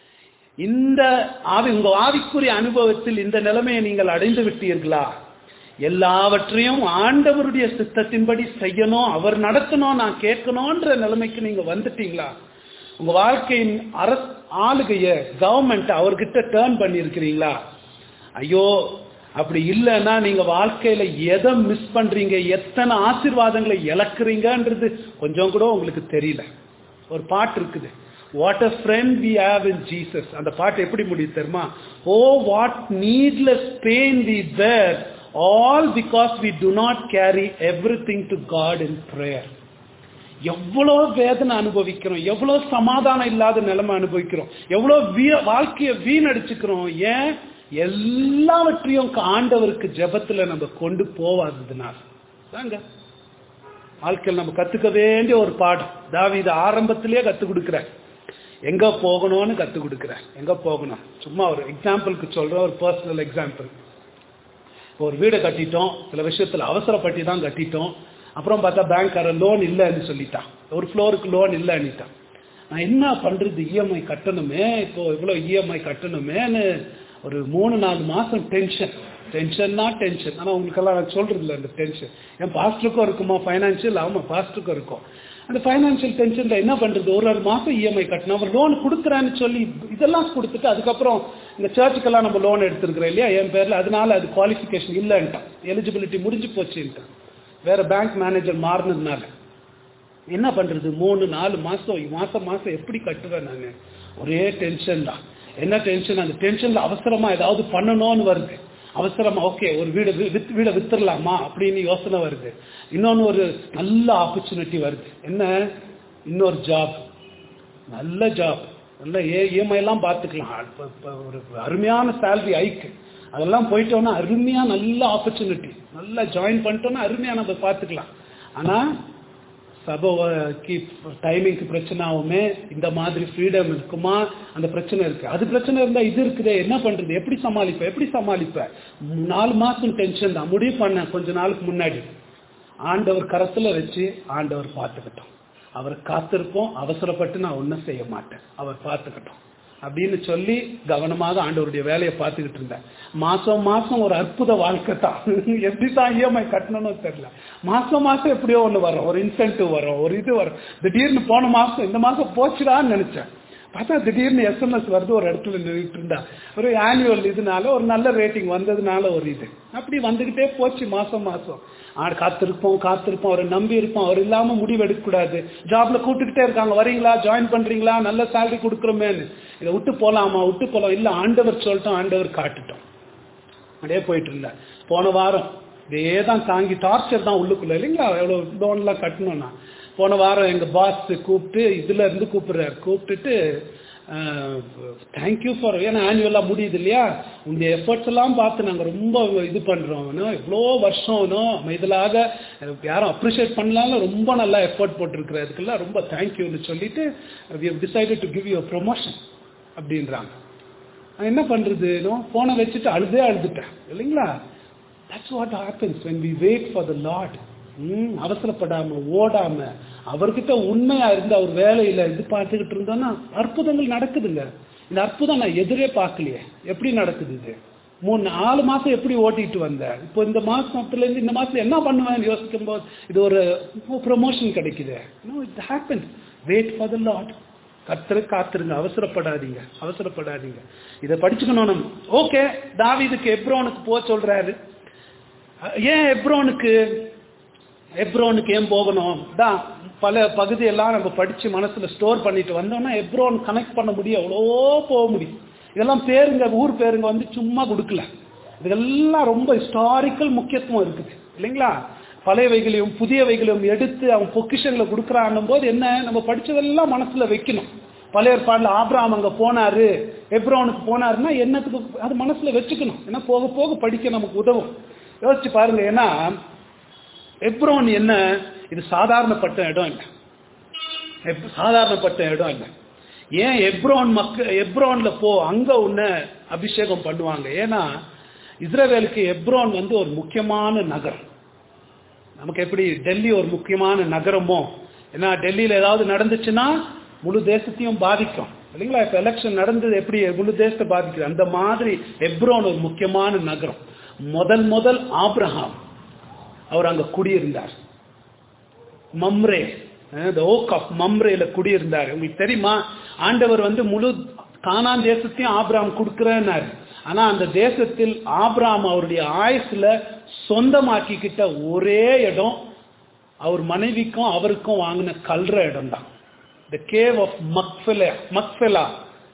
இந்த ஆவி உங்க ஆவிக்குரிய அனுபவத்தில் இந்த நிலைமையை நீங்கள் அடைந்து விட்டீர்களா எல்லாவற்றையும் ஆண்டவருடைய சித்தத்தின்படி செய்யணும் அவர் நடத்தணும் நான் கேட்கணும்ன்ற நிலைமைக்கு நீங்க வந்துட்டீங்களா உங்க வாழ்க்கையின் அரசு ஆளுகைய கவர்மெண்ட் அவர்கிட்ட டேர்ன் பண்ணியிருக்கிறீங்களா ஐயோ அப்படி இல்லைன்னா நீங்க வாழ்க்கையில எதை மிஸ் பண்றீங்க எத்தனை ஆசீர்வாதங்களை இழக்கிறீங்கன்றது கொஞ்சம் கூட உங்களுக்கு தெரியல ஒரு பாட்டு இருக்குது what a friend we have in Jesus அந்த பாட்டு எப்படி முடியுது தெரியுமா oh what needless pain we bear all because we do not carry everything to God in prayer எவ்வளோ வேதனை அனுபவிக்கிறோம் எவ்வளோ சமாதானம் இல்லாத நிலைமை அனுபவிக்கிறோம் எவ்வளோ வீ வாழ்க்கையை வீணடிச்சுக்கிறோம் ஏன் எல்லாவற்றையும் ஆண்டவருக்கு ஜெபத்துல நம்ம கொண்டு போவாததுனால தாங்க வாழ்க்கையில் நம்ம கத்துக்க வேண்டிய ஒரு பாடம் தாவீது ஆரம்பத்திலேயே கத்துக் கொடுக்குறார் எங்க போகணும்னு கத்துக் கொடுக்குறார் எங்க போகணும் சும்மா ஒரு எக்ஸாம்பிளுக்கு சொல்றேன் ஒரு பர்சனல் எக்ஸாம்பிள் ஒரு வீடை கட்டிட்டோம் சில விஷயத்துல அவசரப்பட்டு தான் கட்டிட்டோம் அப்புறம் பார்த்தா பேங்க்காரன் லோன் இல்லைன்னு சொல்லிட்டான் ஒரு ஃப்ளோருக்கு லோன் இல்லைன்னுட்டான் நான் என்ன பண்றது இஎம்ஐ கட்டணுமே இப்போ இவ்வளோ இஎம்ஐ கட்டணுமேன்னு ஒரு மூணு நாலு மாசம் டென்ஷன் டென்ஷன்னா டென்ஷன் ஆனால் உங்களுக்கெல்லாம் நான் சொல்றது இல்லை அந்த டென்ஷன் என் பாஸ்டருக்கும் இருக்குமா ஃபைனான்சியல் ஆமாம் பாஸ்டருக்கும் இருக்கும் அந்த ஃபைனான்சியல் டென்ஷன்ல என்ன பண்றது ஒரு ஒரு மாசம் இஎம்ஐ கட்டணும் அவர் லோன் கொடுக்குறேன்னு சொல்லி இதெல்லாம் கொடுத்துட்டு அதுக்கப்புறம் இந்த சர்ச்சுக்கெல்லாம் நம்ம லோன் எடுத்திருக்கிறோம் இல்லையா என் பேர்ல அதனால அது குவாலிஃபிகேஷன் இல்லைன்ட்டான் எலிஜிபிலிட்டி முடிஞ்சு போச்சுன்ட்டான் வேற பேங்க் மேனேஜர் மாறினதுனால என்ன பண்றது மூணு நாலு மாசம் மாசம் மாசம் எப்படி கட்டுவேன் நான் ஒரே டென்ஷன் தான் என்ன டென்ஷன் அந்த டென்ஷன்ல அவசரமா ஏதாவது பண்ணணும்னு வருது அவசரமா ஓகே ஒரு வீடு வி- வித் வீடை வித்துடலாமா அப்படின்னு யோசனை வருது இன்னொன்னு ஒரு நல்ல ஆப்பர்ச்சுனிட்டி வருது என்ன இன்னொரு ஜாப் நல்ல ஜாப் நல்ல ஏ இஎம்ஐ எல்லாம் பார்த்துக்கலாம் இப்ப- இப்ப ஒரு அருமையான சேலரி ஐக்கு அதெல்லாம் போயிட்டோம்னா அருமையா நல்ல ஆப்பர்ச்சுனிட்டி நல்லா ஜாயின் பண்ணிட்டோம்னா அருமையா நம்ம பார்த்துக்கலாம் ஆனா சபைக்கு டைமிங்க்கு பிரச்சனை ஆகுமே இந்த மாதிரி ஃப்ரீடம் இருக்குமா அந்த பிரச்சனை இருக்கு அது பிரச்சனை இருந்தா இது இருக்குதே என்ன பண்றது எப்படி சமாளிப்ப எப்படி சமாளிப்ப மூ- நாலு மாசம் டென்ஷன் தான் முடிவு பண்ண கொஞ்ச நாளுக்கு முன்னாடி ஆண்டவர் கரத்துல வச்சு ஆண்டவர் பார்த்துக்கிட்டோம் அவர் காத்திருப்போம் அவசரப்பட்டு நான் ஒன்றும் செய்ய மாட்டேன் அவர் பார்த்துக்கிட்டோம் அப்படின்னு சொல்லி கவனமாக ஆண்டவருடைய வேலையை பார்த்துக்கிட்டு இருந்தேன் மாசம் மாசம் ஒரு அற்புத வாழ்க்கை தான் எப்படி தான் இஎம்ஐ கட்டணும்னு தெரியல மாசம் மாசம் எப்படியோ ஒன்று வரும் ஒரு இன்சென்டிவ் வரும் ஒரு இது வரும் திடீர்னு போன மாசம் இந்த மாசம் போச்சுடான்னு நினைச்சேன் பார்த்தா திடீர்னு எஸ்எம்எஸ் வருது ஒரு இடத்துல நின்றுட்டு இருந்தா ஒரு ஆனுவல் இதனால ஒரு நல்ல ரேட்டிங் வந்ததுனால ஒரு இது அப்படி வந்துகிட்டே போச்சு மாசம் மாசம் ஆடு காத்திருப்போம் காத்திருப்போம் அவரை நம்பி இருப்போம் அவர் இல்லாம முடிவு எடுக்கக்கூடாது ஜாப்ல கூப்பிட்டுக்கிட்டே இருக்காங்க வரீங்களா ஜாயின் பண்றீங்களா நல்ல சேலரி கொடுக்குறோமேன்னு இதை விட்டு போலாமா விட்டு போலாம் இல்ல ஆண்டவர் சொல்லிட்டோம் ஆண்டவர் காட்டுட்டோம் அப்படியே போயிட்டு இருந்தேன் போன வாரம் இதே தான் தாங்கி டார்ச்சர் தான் உள்ளுக்குள்ள இல்லைங்களா எவ்வளவு லோன்லாம் கட்டணும்னா போன வாரம் எங்க பாஸ் கூப்பிட்டு இதுல இருந்து கூப்பிடுறாரு கூப்பிட்டுட்டு தேங்க்யூ ஃபார் ஏன்னா ஆனுவலாக முடியுது இல்லையா உங்க எஃபர்ட்ஸ் எல்லாம் பார்த்து நாங்கள் ரொம்ப இது பண்ணுறோம் இவ்வளோ வருஷம் இதலாக யாரும் அப்ரிஷியேட் பண்ணலாம்ல ரொம்ப நல்லா எஃபர்ட் போட்டிருக்கிற அதுக்கெல்லாம் ரொம்ப தேங்க்யூன்னு சொல்லிட்டு we decided to give you promotion அப்படின்றாங்க நான் என்ன பண்றது போனை வச்சுட்டு அழுதே அழுதுட்டேன் இல்லைங்களா that's what happens when we wait for the lord ம் அவசரப்படாம ஓடாம அவர்கிட்ட உண்மையா இருந்து அவர் வேலையில இது பார்த்துக்கிட்டு இருந்தோம்னா அற்புதங்கள் நடக்குதுங்க இந்த அற்புதம் நான் எதிரே பார்க்கலையே எப்படி நடக்குது இது மூணு நாலு மாசம் எப்படி ஓட்டிட்டு வந்தேன் இப்போ இந்த மாசத்துல இருந்து இந்த மாசம் என்ன பண்ணுவேன் யோசிக்கும் போது இது ஒரு ப்ரொமோஷன் கிடைக்குது it happen wait for the lord கத்துரு காத்துருங்க அவசரப்படாதீங்க அவசரப்படாதீங்க இதை படிச்சுக்கணும் நம்ம ஓகே தாவிதுக்கு எப்ரோனுக்கு போக சொல்றாரு ஏன் எப்ரோனுக்கு எப்ரோனுக்கு ஏன் போகணும் தான் பல பகுதியெல்லாம் நம்ம படிச்சு மனசுல ஸ்டோர் பண்ணிட்டு வந்தோம்னா எப்ரோன் கனெக்ட் பண்ண முடியும் எவ்வளோ போக முடியும் இதெல்லாம் பேருங்க ஊர் பேருங்க வந்து சும்மா கொடுக்கல இதெல்லாம் ரொம்ப ஹிஸ்டாரிக்கல் முக்கியத்துவம் இருக்குது இல்லைங்களா பழையவைகளையும் புதியவைகளையும் எடுத்து அவன் பொக்கிஷன்ல கொடுக்குறான்னும் போது என்ன நம்ம படிச்சதெல்லாம் மனசுல வைக்கணும் பழைய ஏற்பாடுல ஆப்ராம் அங்க போனாரு எப்ரோனுக்கு போனாருன்னா என்னத்துக்கு அது மனசுல வச்சுக்கணும் ஏன்னா போக போக படிக்க நமக்கு உதவும் யோசிச்சு பாருங்க ஏன்னா எப்ரோன் என்ன இது சாதாரணப்பட்ட இடம் இல்லை சாதாரணப்பட்ட இடம் இல்லை ஏன் எப்ரோன் மக்க எப்ரோன்ல போ அங்க உன்ன அபிஷேகம் பண்ணுவாங்க ஏன்னா இஸ்ரேவேலுக்கு எப்ரோன் வந்து ஒரு முக்கியமான நகரம் நமக்கு எப்படி டெல்லி ஒரு முக்கியமான நகரமோ ஏன்னா டெல்லியில ஏதாவது நடந்துச்சுன்னா முழு தேசத்தையும் பாதிக்கும் இல்லைங்களா இப்ப எலெக்ஷன் நடந்தது எப்படி முழு தேசத்தை பாதிக்குது அந்த மாதிரி எப்ரோன் ஒரு முக்கியமான நகரம் முதல் முதல் ஆப்ரஹாம் அவர் அங்க குடியிருந்தார் மம்ரே த ஓக் ஆஃப் மம்ரேல குடியிருந்தார் உங்களுக்கு தெரியுமா ஆண்டவர் வந்து முழு கானான் தேசத்தையும் ஆப்ராம் கொடுக்கிறேன்னாரு ஆனா அந்த தேசத்தில் ஆப்ராம் அவருடைய ஆயுசுல சொந்தமாக்கிக்கிட்ட ஒரே இடம் அவர் மனைவிக்கும் அவருக்கும் வாங்கின கல்ற இடம் தான் the cave of Machpelah Machpelah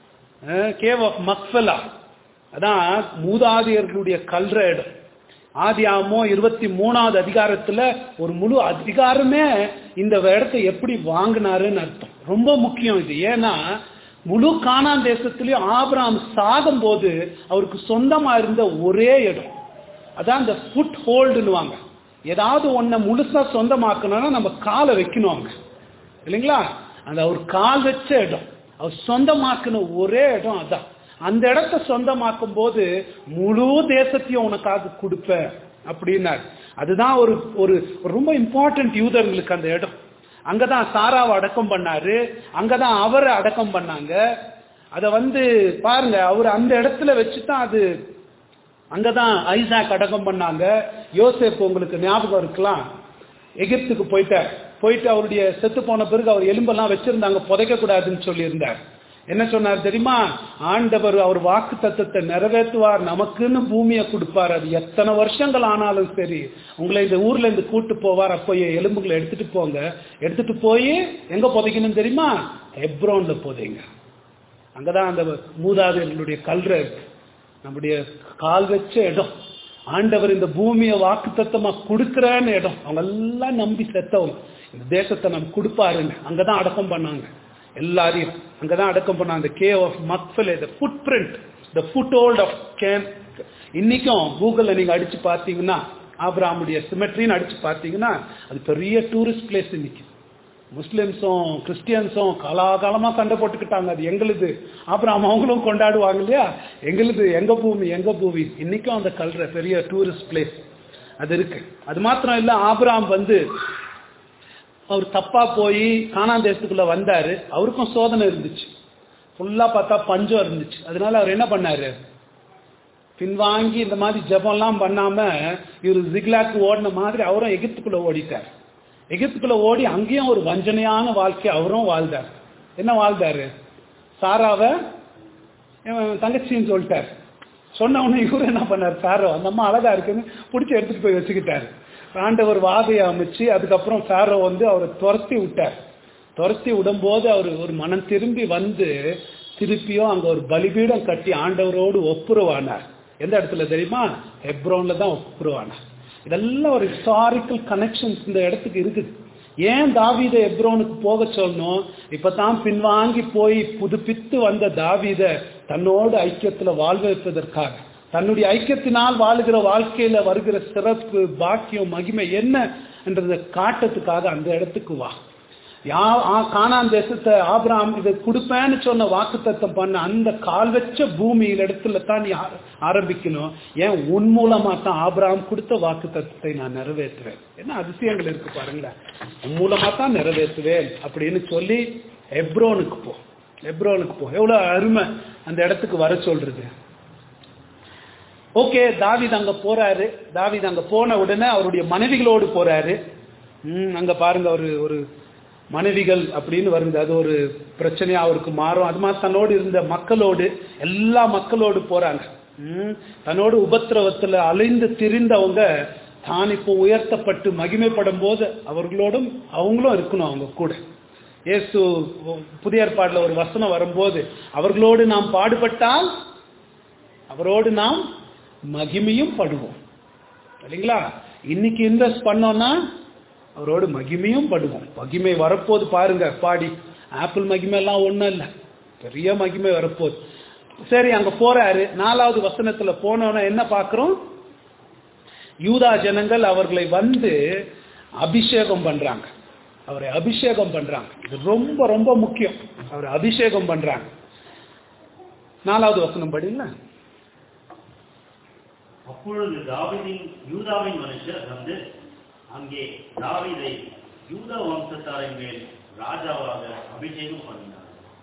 cave of Machpelah அதான் மூதாதியர்களுடைய கல்ற இடம் ஆதியாமோ இருபத்தி மூணாவது அதிகாரத்துல ஒரு முழு அதிகாரமே இந்த இடத்தை எப்படி வாங்கினாருன்னு அர்த்தம் ரொம்ப முக்கியம் இது ஏன்னா முழு காணான் தேசத்திலயும் ஆபிராம் சாகும் போது அவருக்கு சொந்தமா இருந்த ஒரே இடம் அதான் இந்த ஃபுட் ஹோல்டுன்னுவாங்க ஏதாவது ஒன்ன முழுசா சொந்தமாக்கணும்னா நம்ம காலை வைக்கணும் அங்க இல்லைங்களா அந்த அவர் கால் வச்ச இடம் அவர் சொந்தமாக்குன ஒரே இடம் அதான் அந்த இடத்த சொந்தமாக்கும் போது முழு தேசத்தையும் உனக்காக கொடுப்பேன் அப்படின்னாரு அதுதான் ஒரு ஒரு ரொம்ப இம்பார்ட்டன்ட் யூதர்களுக்கு அந்த இடம் அங்கதான் சாராவை அடக்கம் பண்ணாரு அங்கதான் அவரை அடக்கம் பண்ணாங்க அத வந்து பாருங்க அவர் அந்த இடத்துல வச்சுதான் அது அங்கதான் ஐசாக் அடக்கம் பண்ணாங்க யோசேப் உங்களுக்கு ஞாபகம் இருக்கலாம் எகிப்துக்கு போயிட்டார் போயிட்டு அவருடைய செத்து போன பிறகு அவர் எலும்பெல்லாம் வச்சிருந்தாங்க புதைக்க கூடாதுன்னு சொல்லியிருந்தார் என்ன சொன்னார் தெரியுமா ஆண்டவர் அவர் வாக்கு தத்துவத்தை நிறைவேற்றுவார் நமக்குன்னு பூமியை கொடுப்பார் அது எத்தனை வருஷங்கள் ஆனாலும் சரி உங்களை இந்த ஊர்ல இருந்து கூட்டு போவார் அப்போ எலும்புகளை எடுத்துட்டு போங்க எடுத்துட்டு போய் எங்க புதைக்கணும் தெரியுமா எப்ரோன்ல புதைங்க அங்கதான் அந்த மூதாதையர்களுடைய கல்ற இருக்கு நம்முடைய கால் வச்ச இடம் ஆண்டவர் இந்த பூமியை வாக்கு தத்தமா கொடுக்கிறேன்னு இடம் அவங்க எல்லாம் நம்பி செத்தவங்க இந்த தேசத்தை நம்ம கொடுப்பாருன்னு அங்கதான் அடக்கம் பண்ணாங்க எல்லாரையும் அங்கதான் அடக்கம் பண்ணாங்க cave of Machpelah the footprint the foothold of cane இன்னைக்கும் கூகுள்ல நீங்க அடிச்சு பார்த்தீங்கன்னா ஆப்ராமுடைய சிமெட்ரின்னு அடிச்சு பார்த்தீங்கன்னா அது பெரிய டூரிஸ்ட் பிளேஸ் இன்னைக்கு முஸ்லிம்ஸும் கிறிஸ்டியன்ஸும் காலாகாலமா சண்டை போட்டுக்கிட்டாங்க அது எங்களுது அப்புறம் அவங்களும் கொண்டாடுவாங்க இல்லையா எங்களுது எங்க பூமி எங்க பூமி இன்னைக்கும் அந்த கல்ற பெரிய டூரிஸ்ட் பிளேஸ் அது இருக்கு அது மாத்திரம் இல்ல ஆபிராம் வந்து அவர் தப்பா போய் காணான் தேசத்துக்குள்ள வந்தாரு அவருக்கும் சோதனை இருந்துச்சு ஃபுல்லா பார்த்தா பஞ்சம் இருந்துச்சு அதனால அவர் என்ன பண்ணாரு பின்வாங்கி இந்த மாதிரி ஜபம்லாம் பண்ணாம இவர் ஜிக்லாக்கு ஓடின மாதிரி அவரும் எகிப்துக்குள்ள ஓடிட்டார் எகிப்துக்குள்ள ஓடி அங்கேயும் ஒரு வஞ்சனையான வாழ்க்கை அவரும் வாழ்ந்தார் என்ன வாழ்ந்தாரு சாராவை இவன் தங்கச்சின்னு சொல்லிட்டார் சொன்ன உடனே இவரு என்ன பண்ணார் சாரோ அந்த அம்மா அழகா இருக்குன்னு பிடிச்சி எடுத்துட்டு போய் வச்சுக்கிட்டாரு ஆண்டவர் வாதையை அமைச்சு அதுக்கப்புறம் சாரோ வந்து அவரை துரத்தி விட்டார் துரத்தி விடும்போது அவர் ஒரு மனம் திரும்பி வந்து திருப்பியும் அங்க ஒரு பலிபீடம் கட்டி ஆண்டவரோடு ஒப்புரவானார் எந்த இடத்துல தெரியுமா ஹெப்ரோன்ல தான் ஒப்புரவானார் இதெல்லாம் ஒரு ஹிஸ்டாரிக்கல் கனெக்ஷன்ஸ் இந்த இடத்துக்கு இருக்குது ஏன் தாவீதை எப்ரோனுக்கு போக சொல்லணும் இப்பதான் பின்வாங்கி போய் புதுப்பித்து வந்த தாவீத தன்னோடு ஐக்கியத்துல வாழ் வைப்பதற்காக தன்னுடைய ஐக்கியத்தினால் வாழுகிற வாழ்க்கையில வருகிற சிறப்பு பாக்கியம் மகிமை என்ன என்றதை காட்டத்துக்காக அந்த இடத்துக்கு வா யா ஆ- கானான் தேசத்தை ஆபிரகாம் இதை கொடுப்பேன்னு சொன்ன வாக்குத்தத்தம் பண்ண அந்த கால் வச்ச பூமியில் இடத்துல தான் நீ ஆர- ஆரம்பிக்கணும் ஏன் உன் மூலமா தான் ஆபிரகாம் கொடுத்த வாக்குத்தத்தத்தை நான் நிறைவேற்றுவேன் என்ன அதிசயங்கள் இருக்கு பாருங்களேன் உன் மூலமா தான் நிறைவேற்றுவேன் அப்படின்னு சொல்லி எப்ரோனுக்கு போ எப்ரோனுக்கு போ எவ்வளவு அருமை அந்த இடத்துக்கு வர சொல்றது ஓகே தாவீது அங்க போறாரு தாவீது அங்க போன உடனே அவருடைய மனைவிகளோடு போறாரு ம், அங்க பாருங்க ஒரு ஒரு மனைவிகள் அப்படின்னு வருது அது ஒரு பிரச்சனையா அவருக்கு மாறும் அது மாதிரி தன்னோடு இருந்த மக்களோடு எல்லா மக்களோடு போறாங்க ம், தன்னோடு உபத்திரவத்துல அலைந்து திரிந்தவங்க தான் இப்போ உயர்த்தப்பட்டு மகிமைப்படும் போது அவர்களோடும் அவங்களும் இருக்கணும் அவங்க கூட இயேசு புதிய ஏற்பாடுல ஒரு வசனம் வரும்போது அவர்களோடு நாம் பாடுபட்டால் அவரோடு நாம் மகிமையும் படுவோம் இல்லைங்களா இன்னைக்கு இன்வெஸ்ட் பண்ணோம்னா அவரோடு மகிமையும் படுவோம் மகிமை வரப்போது பாருங்க பாடி ஆப்பிள் மகிமை எல்லாம் ஒண்ணும் இல்லை பெரிய மகிமை வரப்போகுது சரி அங்க போறாரு நாலாவது வசனத்துல போனோன்னா என்ன பார்க்கிறோம் யூதா ஜனங்கள் அவர்களை வந்து அபிஷேகம் பண்றாங்க அவரை அபிஷேகம் பண்றாங்க இது ரொம்ப ரொம்ப முக்கியம் அவரை அபிஷேகம் பண்றாங்க நாலாவது வசனம் படிங்களா அப்பொழுது தாவீதின் யூதாவின் மனுஷர் வந்து அங்கே தாவீதை யூதா வம்சத்தாரின் மேல் ராஜாவாக அபிஷேகம் பண்ணினார்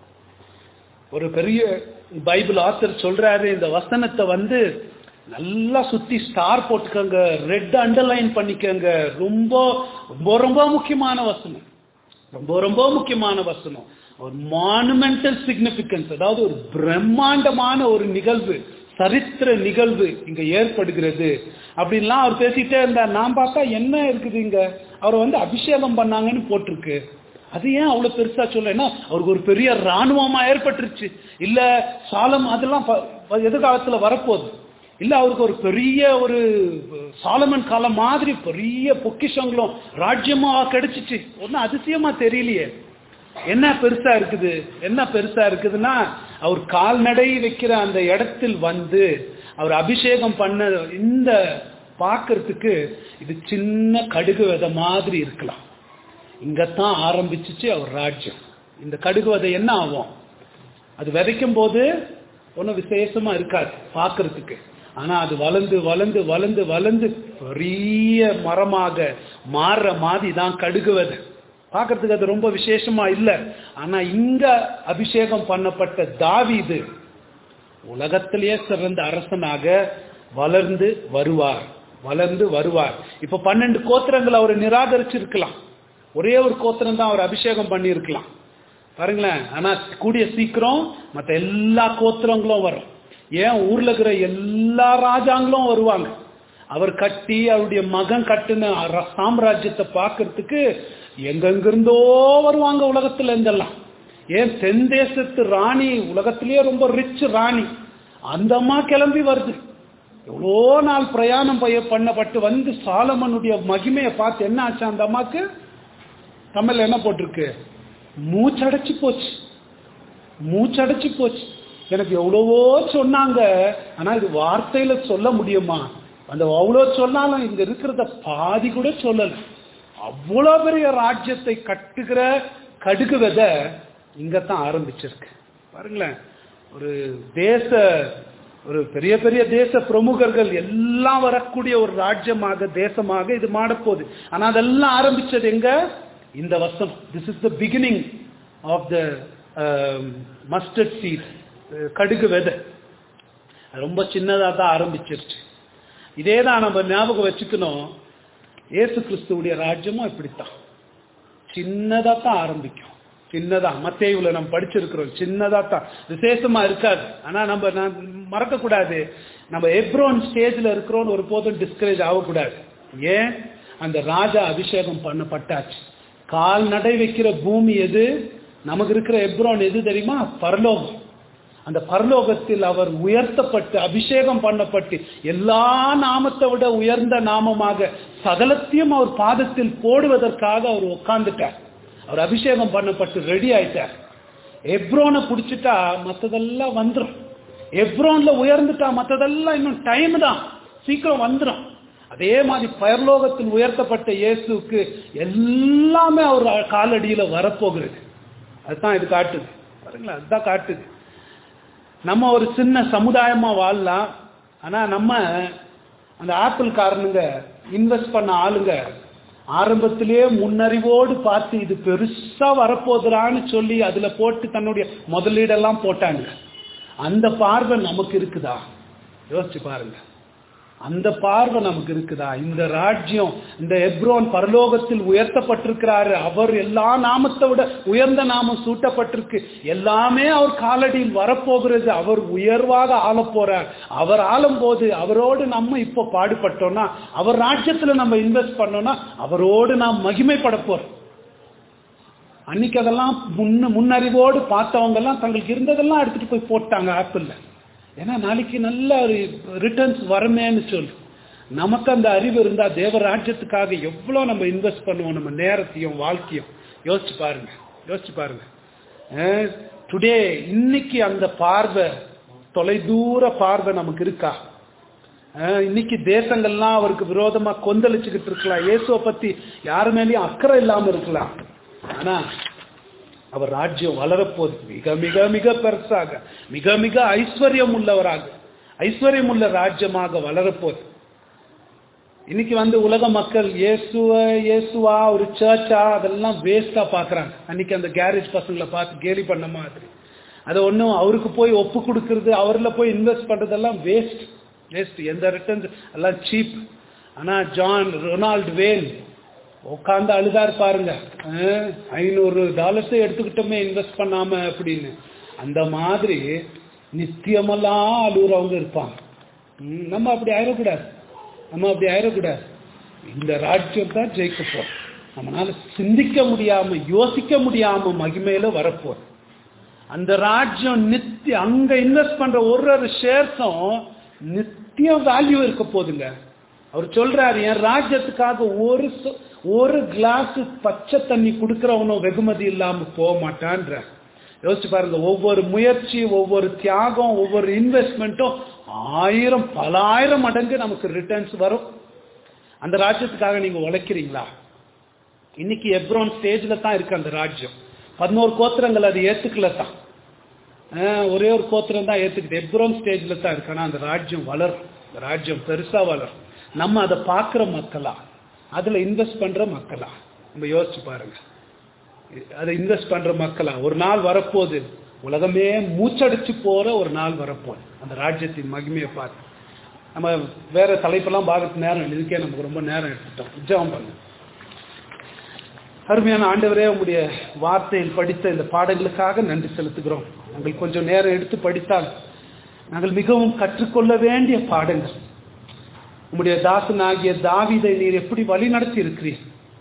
ஒரு பெரிய பைபிள் ஆத்தர் சொல்றாரு இந்த வசனத்தை வந்து நல்லா சுத்தி ஸ்டார் போட்டுக்கோங்க ரெட் அண்டர்லைன் பண்ணிக்கோங்க ரொம்ப ரொம்ப ரொம்ப முக்கியமான வசனம் ரொம்ப ரொம்ப முக்கியமான வசனம் ஒரு மானுமெண்டல் சிக்னிபிகன்ஸ் அதாவது ஒரு பிரம்மாண்டமான ஒரு நிகழ்வு சரித்திர நிகழ்வு இங்க ஏற்படுகிறது அப்படின்லாம் அவர் பேசிட்டே இருந்தார் நான் பார்த்தா என்ன இருக்குது இங்க அவர் வந்து அபிஷேகம் பண்ணாங்கன்னு போட்டிருக்கு அது ஏன் அவ்வளவு பெருசா சொல்ல ஏன்னா அவருக்கு ஒரு பெரிய ராணுவமா ஏற்பட்டுருச்சு இல்ல சாலம் அதெல்லாம் ப- ப- எதிர்காலத்துல வரப்போகுது இல்ல அவருக்கு ஒரு பெரிய ஒரு சாலமன் காலம் மாதிரி பெரிய பொக்கிஷங்களும் ராஜ்யமா கிடைச்சிச்சு ஒன்னும் அதிசயமா தெரியலையே என்ன பெருசா இருக்குது என்ன பெருசா இருக்குதுன்னா அவர் கால்நடை வைக்கிற அந்த இடத்தில் வந்து அவர் அபிஷேகம் பண்ண இந்த பார்க்கறதுக்கு இது சின்ன கடுகு விதை மாதிரி இருக்கலாம் இங்கத்தான் ஆரம்பிச்சிச்சு அவர் ராஜ்யம் இந்த கடுகு விதை என்ன ஆகும் அது விதைக்கும் போது ஒன்றும் விசேஷமா இருக்காது பார்க்கறதுக்கு ஆனா அது வளர்ந்து வளர்ந்து வளர்ந்து வளர்ந்து பெரிய மரமாக மாறுற மாதிரி தான் கடுகு விதை பார்க்கறதுக்கு அது ரொம்ப விசேஷமா இல்லை ஆனா இங்க அபிஷேகம் பண்ணப்பட்ட தாவீது உலகத்திலேயே சிறந்த அரசனாக வளர்ந்து வருவார் வளர்ந்து வருவார் இப்ப பன்னெண்டு கோத்திரங்களை அவர் நிராகரிச்சிருக்கலாம் ஒரே ஒரு கோத்திரம் தான் அவர் அபிஷேகம் பண்ணியிருக்கலாம் பாருங்களேன் ஆனா கூடிய சீக்கிரம் மற்ற எல்லா கோத்திரங்களும் வரும் ஏன் ஊர்ல இருக்கிற எல்லா ராஜாங்களும் வருவாங்க அவர் கட்டி அவருடைய மகன் கட்டின ர- சாம்ராஜ்யத்தை பார்க்கறதுக்கு எங்கெங்கிருந்தோ வருவாங்க உலகத்துல இருந்தெல்லாம் ஏன் தென் தேசத்து ராணி உலகத்திலேயே ரொம்ப ரிச் ராணி அந்த அம்மா கிளம்பி வருது எவ்வளோ நாள் பிரயாணம் பய- பண்ணப்பட்டு வந்து சாலமனுடைய மகிமையை பார்த்து என்ன ஆச்சு அந்த அம்மாக்கு தமிழ்ல என்ன போட்டிருக்கு மூச்சடைச்சு போச்சு மூச்சடைச்சு போச்சு எனக்கு எவ்வளவோ சொன்னாங்க ஆனா இது வார்த்தையில சொல்ல முடியுமா அந்த அவ்வளோ சொன்னாலும் இங்க இருக்கிறத பாதி கூட சொல்லல அவ்வளோ பெரிய ராஜ்யத்தை கட்டுகிற கடுகு விதை இங்கத்தான் ஆரம்பிச்சிருக்கு பாருங்களேன் ஒரு தேச ஒரு பெரிய பெரிய தேச பிரமுகர்கள் எல்லாம் வரக்கூடிய ஒரு ராஜ்யமாக தேசமாக இது மாடப்போகுது ஆனா அதெல்லாம் ஆரம்பிச்சது எங்க இந்த வசனம் this is the beginning of the mustard seed கடுகு விதை அது ரொம்ப சின்னதாக தான் ஆரம்பிச்சிருச்சு இதே தான் நம்ம ஞாபகம் வச்சுக்கணும் இயேசு கிறிஸ்துவுடைய ராஜ்யமும் இப்படித்தான் சின்னதாக தான் ஆரம்பிக்கும் சின்னதா மத்தேயுல நம்ம படிச்சிருக்கிறோம் சின்னதா தான் விசேஷமா இருக்காது ஆனா நம்ம நான் மறக்க கூடாது நம்ம எப்ரோன் ஸ்டேஜ்ல இருக்கிறோம் ஒரு போதும் டிஸ்கரேஜ் ஆகக்கூடாது ஏன் அந்த ராஜா அபிஷேகம் பண்ணப்பட்டாச்சு கால் நடை வைக்கிற பூமி எது நமக்கு இருக்கிற எப்ரோன் எது தெரியுமா பரலோகம் அந்த பரலோகத்தில் அவர் உயர்த்தப்பட்டு அபிஷேகம் பண்ணப்பட்டு எல்லா நாமத்தை விட உயர்ந்த நாமமாக சகலத்தையும் அவர் பாதத்தில் போடுவதற்காக அவர் உட்கார்ந்துட்டார் அவர் அபிஷேகம் பண்ணப்பட்டு ரெடி ஆயிட்டார் எப்ரோனை பிடிச்சிட்டா மற்றதெல்லாம் வந்துடும் எப்ரோன்ல உயர்ந்துட்டா மற்றதெல்லாம் இன்னும் டைம் தான் சீக்கிரம் வந்துடும் அதே மாதிரி பரலோகத்தில் உயர்த்தப்பட்ட இயேசுக்கு எல்லாமே அவர் காலடியில வரப்போகிறது அதுதான் இது காட்டுது பாருங்களா அதுதான் காட்டுது நம்ம ஒரு சின்ன சமுதாயமா வாழலாம் ஆனா நம்ம அந்த ஆப்பிள் காரனுங்க இன்வெஸ்ட் பண்ண ஆளுங்க ஆரம்பத்திலேயே முன்னறிவோடு பார்த்து இது பெருசா வரப்போகுதுறான்னு சொல்லி அதுல போட்டு தன்னுடைய முதலீடெல்லாம் போட்டாங்க அந்த பார்வை நமக்கு இருக்குதா யோசிச்சு பாருங்க அந்த பார்வை நமக்கு இருக்குதா இந்த ராஜ்யம் இந்த எப்ரோன் பரலோகத்தில் உயர்த்தப்பட்டிருக்கிறாரு அவர் எல்லா நாமத்தை விட உயர்ந்த நாமம் சூட்டப்பட்டிருக்கு எல்லாமே அவர் காலடியில் வரப்போகிறது அவர் உயர்வாக ஆள போறார் அவர் ஆளும் போது அவரோடு நம்ம இப்போ பாடுபட்டோம்னா அவர் ராஜ்யத்துல நம்ம இன்வெஸ்ட் பண்ணோம்னா அவரோடு நாம் மகிமைப்பட போறோம் அன்னைக்கு அதெல்லாம் முன்ன முன்னறிவோடு பார்த்தவங்க எல்லாம் தங்களுக்கு இருந்ததெல்லாம் எடுத்துட்டு போய் போட்டாங்க ஆப்பிள்ல ஏன்னா நாளைக்கு நல்ல ஒரு ரிட்டர்ன்ஸ் வருமேன்னு சொல்லு நமக்கு அந்த அறிவு இருந்தா தேவ ராஜ்யத்துக்காக எவ்வளவு நம்ம இன்வெஸ்ட் பண்ணுவோம் நம்ம நேரத்தையும் வாழ்க்கையும் யோசிச்சு பாருங்க யோசிச்சு பாருங்க டுடே இன்னைக்கு அந்த பார்வை தொலைதூர பார்வை நமக்கு இருக்கா அஹ், இன்னைக்கு தேசங்கள்லாம் அவருக்கு விரோதமா கொந்தளிச்சுக்கிட்டு இருக்கலாம் இயேசுவை பத்தி யாரு மேலேயும் அக்கறை இல்லாம இருக்கலாம் ஆனா அவர் ராஜ்யம் வளரப்போகுது மிக மிக மிக பெருசாக மிக மிக ஐஸ்வர்யம் உள்ளவராக ஐஸ்வர்யம் உள்ள ராஜ்யமாக வளரப்போகுது இன்னைக்கு வந்து உலக மக்கள் இயேசுவ இயேசுவா ஒரு சர்ச்சா அதெல்லாம் வேஸ்டா பாக்குறாங்க அன்னைக்கு அந்த கேரேஜ் பசங்களை பார்த்து கேலி பண்ண மாதிரி அதை ஒன்றும் அவருக்கு போய் ஒப்பு கொடுக்கறது அவரில் போய் இன்வெஸ்ட் பண்றதெல்லாம் வேஸ்ட் வேஸ்ட் எந்த ரிட்டர்ன்ஸ் எல்லாம் சீப் ஆனா ஜான் ரொனால்டு வேல் உட்காந்து அழுதார் பாருங்க அஹ், ஐநூறு டாலர்ஸை எடுத்துக்கிட்டோமே இன்வெஸ்ட் பண்ணாம அப்படின்னு அந்த மாதிரி நித்தியமெல்லாம் அழுகுறவங்க இருப்பாங்க ம், நம்ம அப்படி ஆயிடக்கூடாது நம்ம அப்படி ஆயிடக்கூடாது இந்த ராஜ்யம் தான் ஜெயிக்க போறோம் நம்மளால சிந்திக்க முடியாம யோசிக்க முடியாம மகிமையில வரப்போம் அந்த ராஜ்யம் நித்திய அங்க இன்வெஸ்ட் பண்ற ஒரு ஒரு ஷேர்ஸும் நித்திய வேல்யூ இருக்க போகுதுங்க அவர் சொல்றாரு என் ராஜ்யத்துக்காக ஒரு சொ- ஒரு கிளாஸ் பச்சை தண்ணி கொடுக்கறவனும் வெகுமதி இல்லாம போக மாட்டான்ற யோசிச்சு பாருங்க ஒவ்வொரு முயற்சி ஒவ்வொரு தியாகம் ஒவ்வொரு இன்வெஸ்ட்மெண்ட்டும் ஆயிரம் பல ஆயிரம் மடங்கு நமக்கு ரிட்டர்ன்ஸ் வரும் அந்த ராஜ்யத்துக்காக நீங்க உழைக்கிறீங்களா இன்னைக்கு எப்ரோன் ஸ்டேஜ்ல தான் இருக்கு அந்த ராஜ்யம் பதினோரு கோத்திரங்கள் அது ஏத்துக்கல தான் ஆஹ், ஒரே ஒரு கோத்திரம் தான் ஏத்துக்கிட்டு எப்ரோன் ஸ்டேஜ்ல தான் இருக்கு ஆனா அந்த ராஜ்யம் வளரும் அந்த ராஜ்யம் பெருசா வளரும் நம்ம அதை பார்க்கிற மக்களா அதுல இன்வெஸ்ட் பண்ற மக்களா நம்ம யோசிச்சு பாருங்க அதை இன்வெஸ்ட் பண்ற மக்களா ஒரு நாள் வரப்போகுது உலகமே மூச்சடிச்சு போற ஒரு நாள் வரப்போகுது அந்த ராஜ்யத்தின் மகிமையை பார்த்து நம்ம வேற தலைப்பெல்லாம் பார்க்கறது நேரம் இல்லை. இதுக்கே நமக்கு ரொம்ப நேரம் எடுத்துட்டோம் உற்சவம் பண்ணு அருமையான ஆண்டவரே உங்களுடைய வார்த்தையில் படித்த இந்த பாடங்களுக்காக நன்றி செலுத்துகிறோம் நாங்கள் கொஞ்சம் நேரம் எடுத்து படித்தால் நாங்கள் மிகவும் கற்றுக்கொள்ள வேண்டிய பாடங்கள் உம்முடைய தாசனாகிய தாவீதை நீர் எப்படி வழி நடத்தி இருக்கிறீர்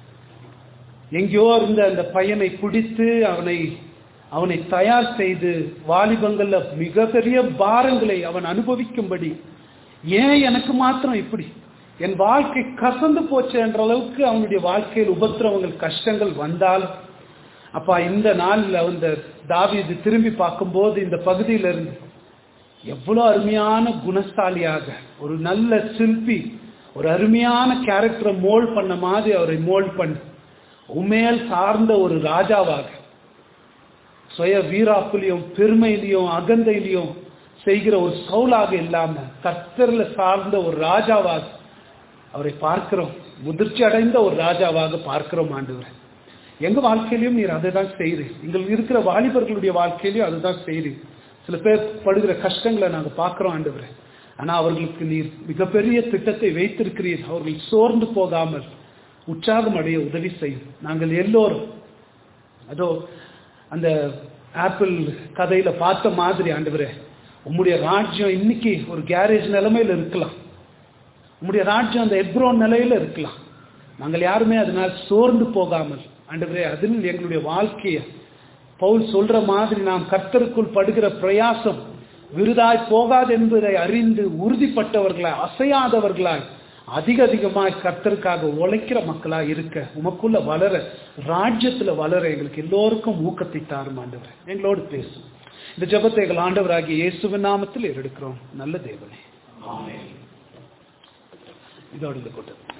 எங்கேயோ இருந்த அந்த பையனை பிடித்து அவனை அவனை தயார் செய்து வாலிபங்கள்ல மிகப்பெரிய பாரங்களை அவன் அனுபவிக்கும்படி ஏன் எனக்கு மாத்திரம் இப்படி என் வாழ்க்கை கசந்து போச்சு என்ற அளவுக்கு அவனுடைய வாழ்க்கையில் உபத்திரவங்கள் கஷ்டங்கள் வந்தாலும் அப்பா இந்த நாள்ல அந்த தாவீது திரும்பி பார்க்கும்போது இந்த பகுதியில இருந்து எவ்வளவு அருமையான குணசாலியாக ஒரு நல்ல சிற்பி ஒரு அருமையான கேரக்டரை மோல்ட் பண்ண மாதிரி அவரை மோல்ட் பண்ணி உண்மையால் சார்ந்த ஒரு ராஜாவாக சுய வீராப்புலையும் பெருமையிலையும் அகந்தையிலையும் செய்கிற ஒரு சவுலாக இல்லாம கர்த்தர்ல சார்ந்த ஒரு ராஜாவாக அவரை பார்க்கிறோம் முதிர்ச்சி அடைந்த ஒரு ராஜாவாக பார்க்கிறோம் ஆண்டவர் எங்க வாழ்க்கையிலும் நீர் அதை தான் செய்கிறீர் எங்கள் இருக்கிற வாலிபர்களுடைய வாழ்க்கையிலையும் அதுதான் செய்கிறீர் சில பேர் படுகிற கஷ்டங்களை நாங்க பார்க்கிறோம் ஆண்டவரே ஆனா அவர்களுக்கு நீர் மிகப்பெரிய திட்டத்தை வைத்திருக்கிறீர் அவர்கள் சோர்ந்து போகாமல் உற்சாகம் அடைய உதவி செய்யும் நாங்கள் எல்லோரும் அதோ அந்த ஆப்பிள் கதையில பார்த்த மாதிரி ஆண்டவரே உம்முடைய ராஜ்யம் இன்னைக்கு ஒரு கேரேஜ் நிலைமையில இருக்கலாம் உம்முடைய ராஜ்யம் அந்த எப்ரோன் நிலையில இருக்கலாம் நாங்கள் யாருமே அதனால் சோர்ந்து போகாமல் ஆண்டவரே அதில் எங்களுடைய வாழ்க்கையை பவுல் சொல்ற மாதிரி நாம் கர்த்தருக்குள் படுகிற பிரயாசம் விருதாய் போகாது என்பதை அறிந்து உறுதிப்பட்டவர்களாய் அசையாதவர்களாய் அதிக அதிகமாய் கர்த்தருக்காக உழைக்கிற மக்களாய் இருக்க உமக்குள்ள வளர ராஜ்யத்துல வளர எங்களுக்கு எல்லோருக்கும் ஊக்கத்தை தாரும் ஆண்டவர் எங்களோடு பேசும் இந்த ஜெபத்தை எங்கள் ஆண்டவராகிய இயேசுவின் நாமத்தில் எடுக்கிறோம் நல்ல தேவனே ஆமென் இதோடு இந்த கூட்டம்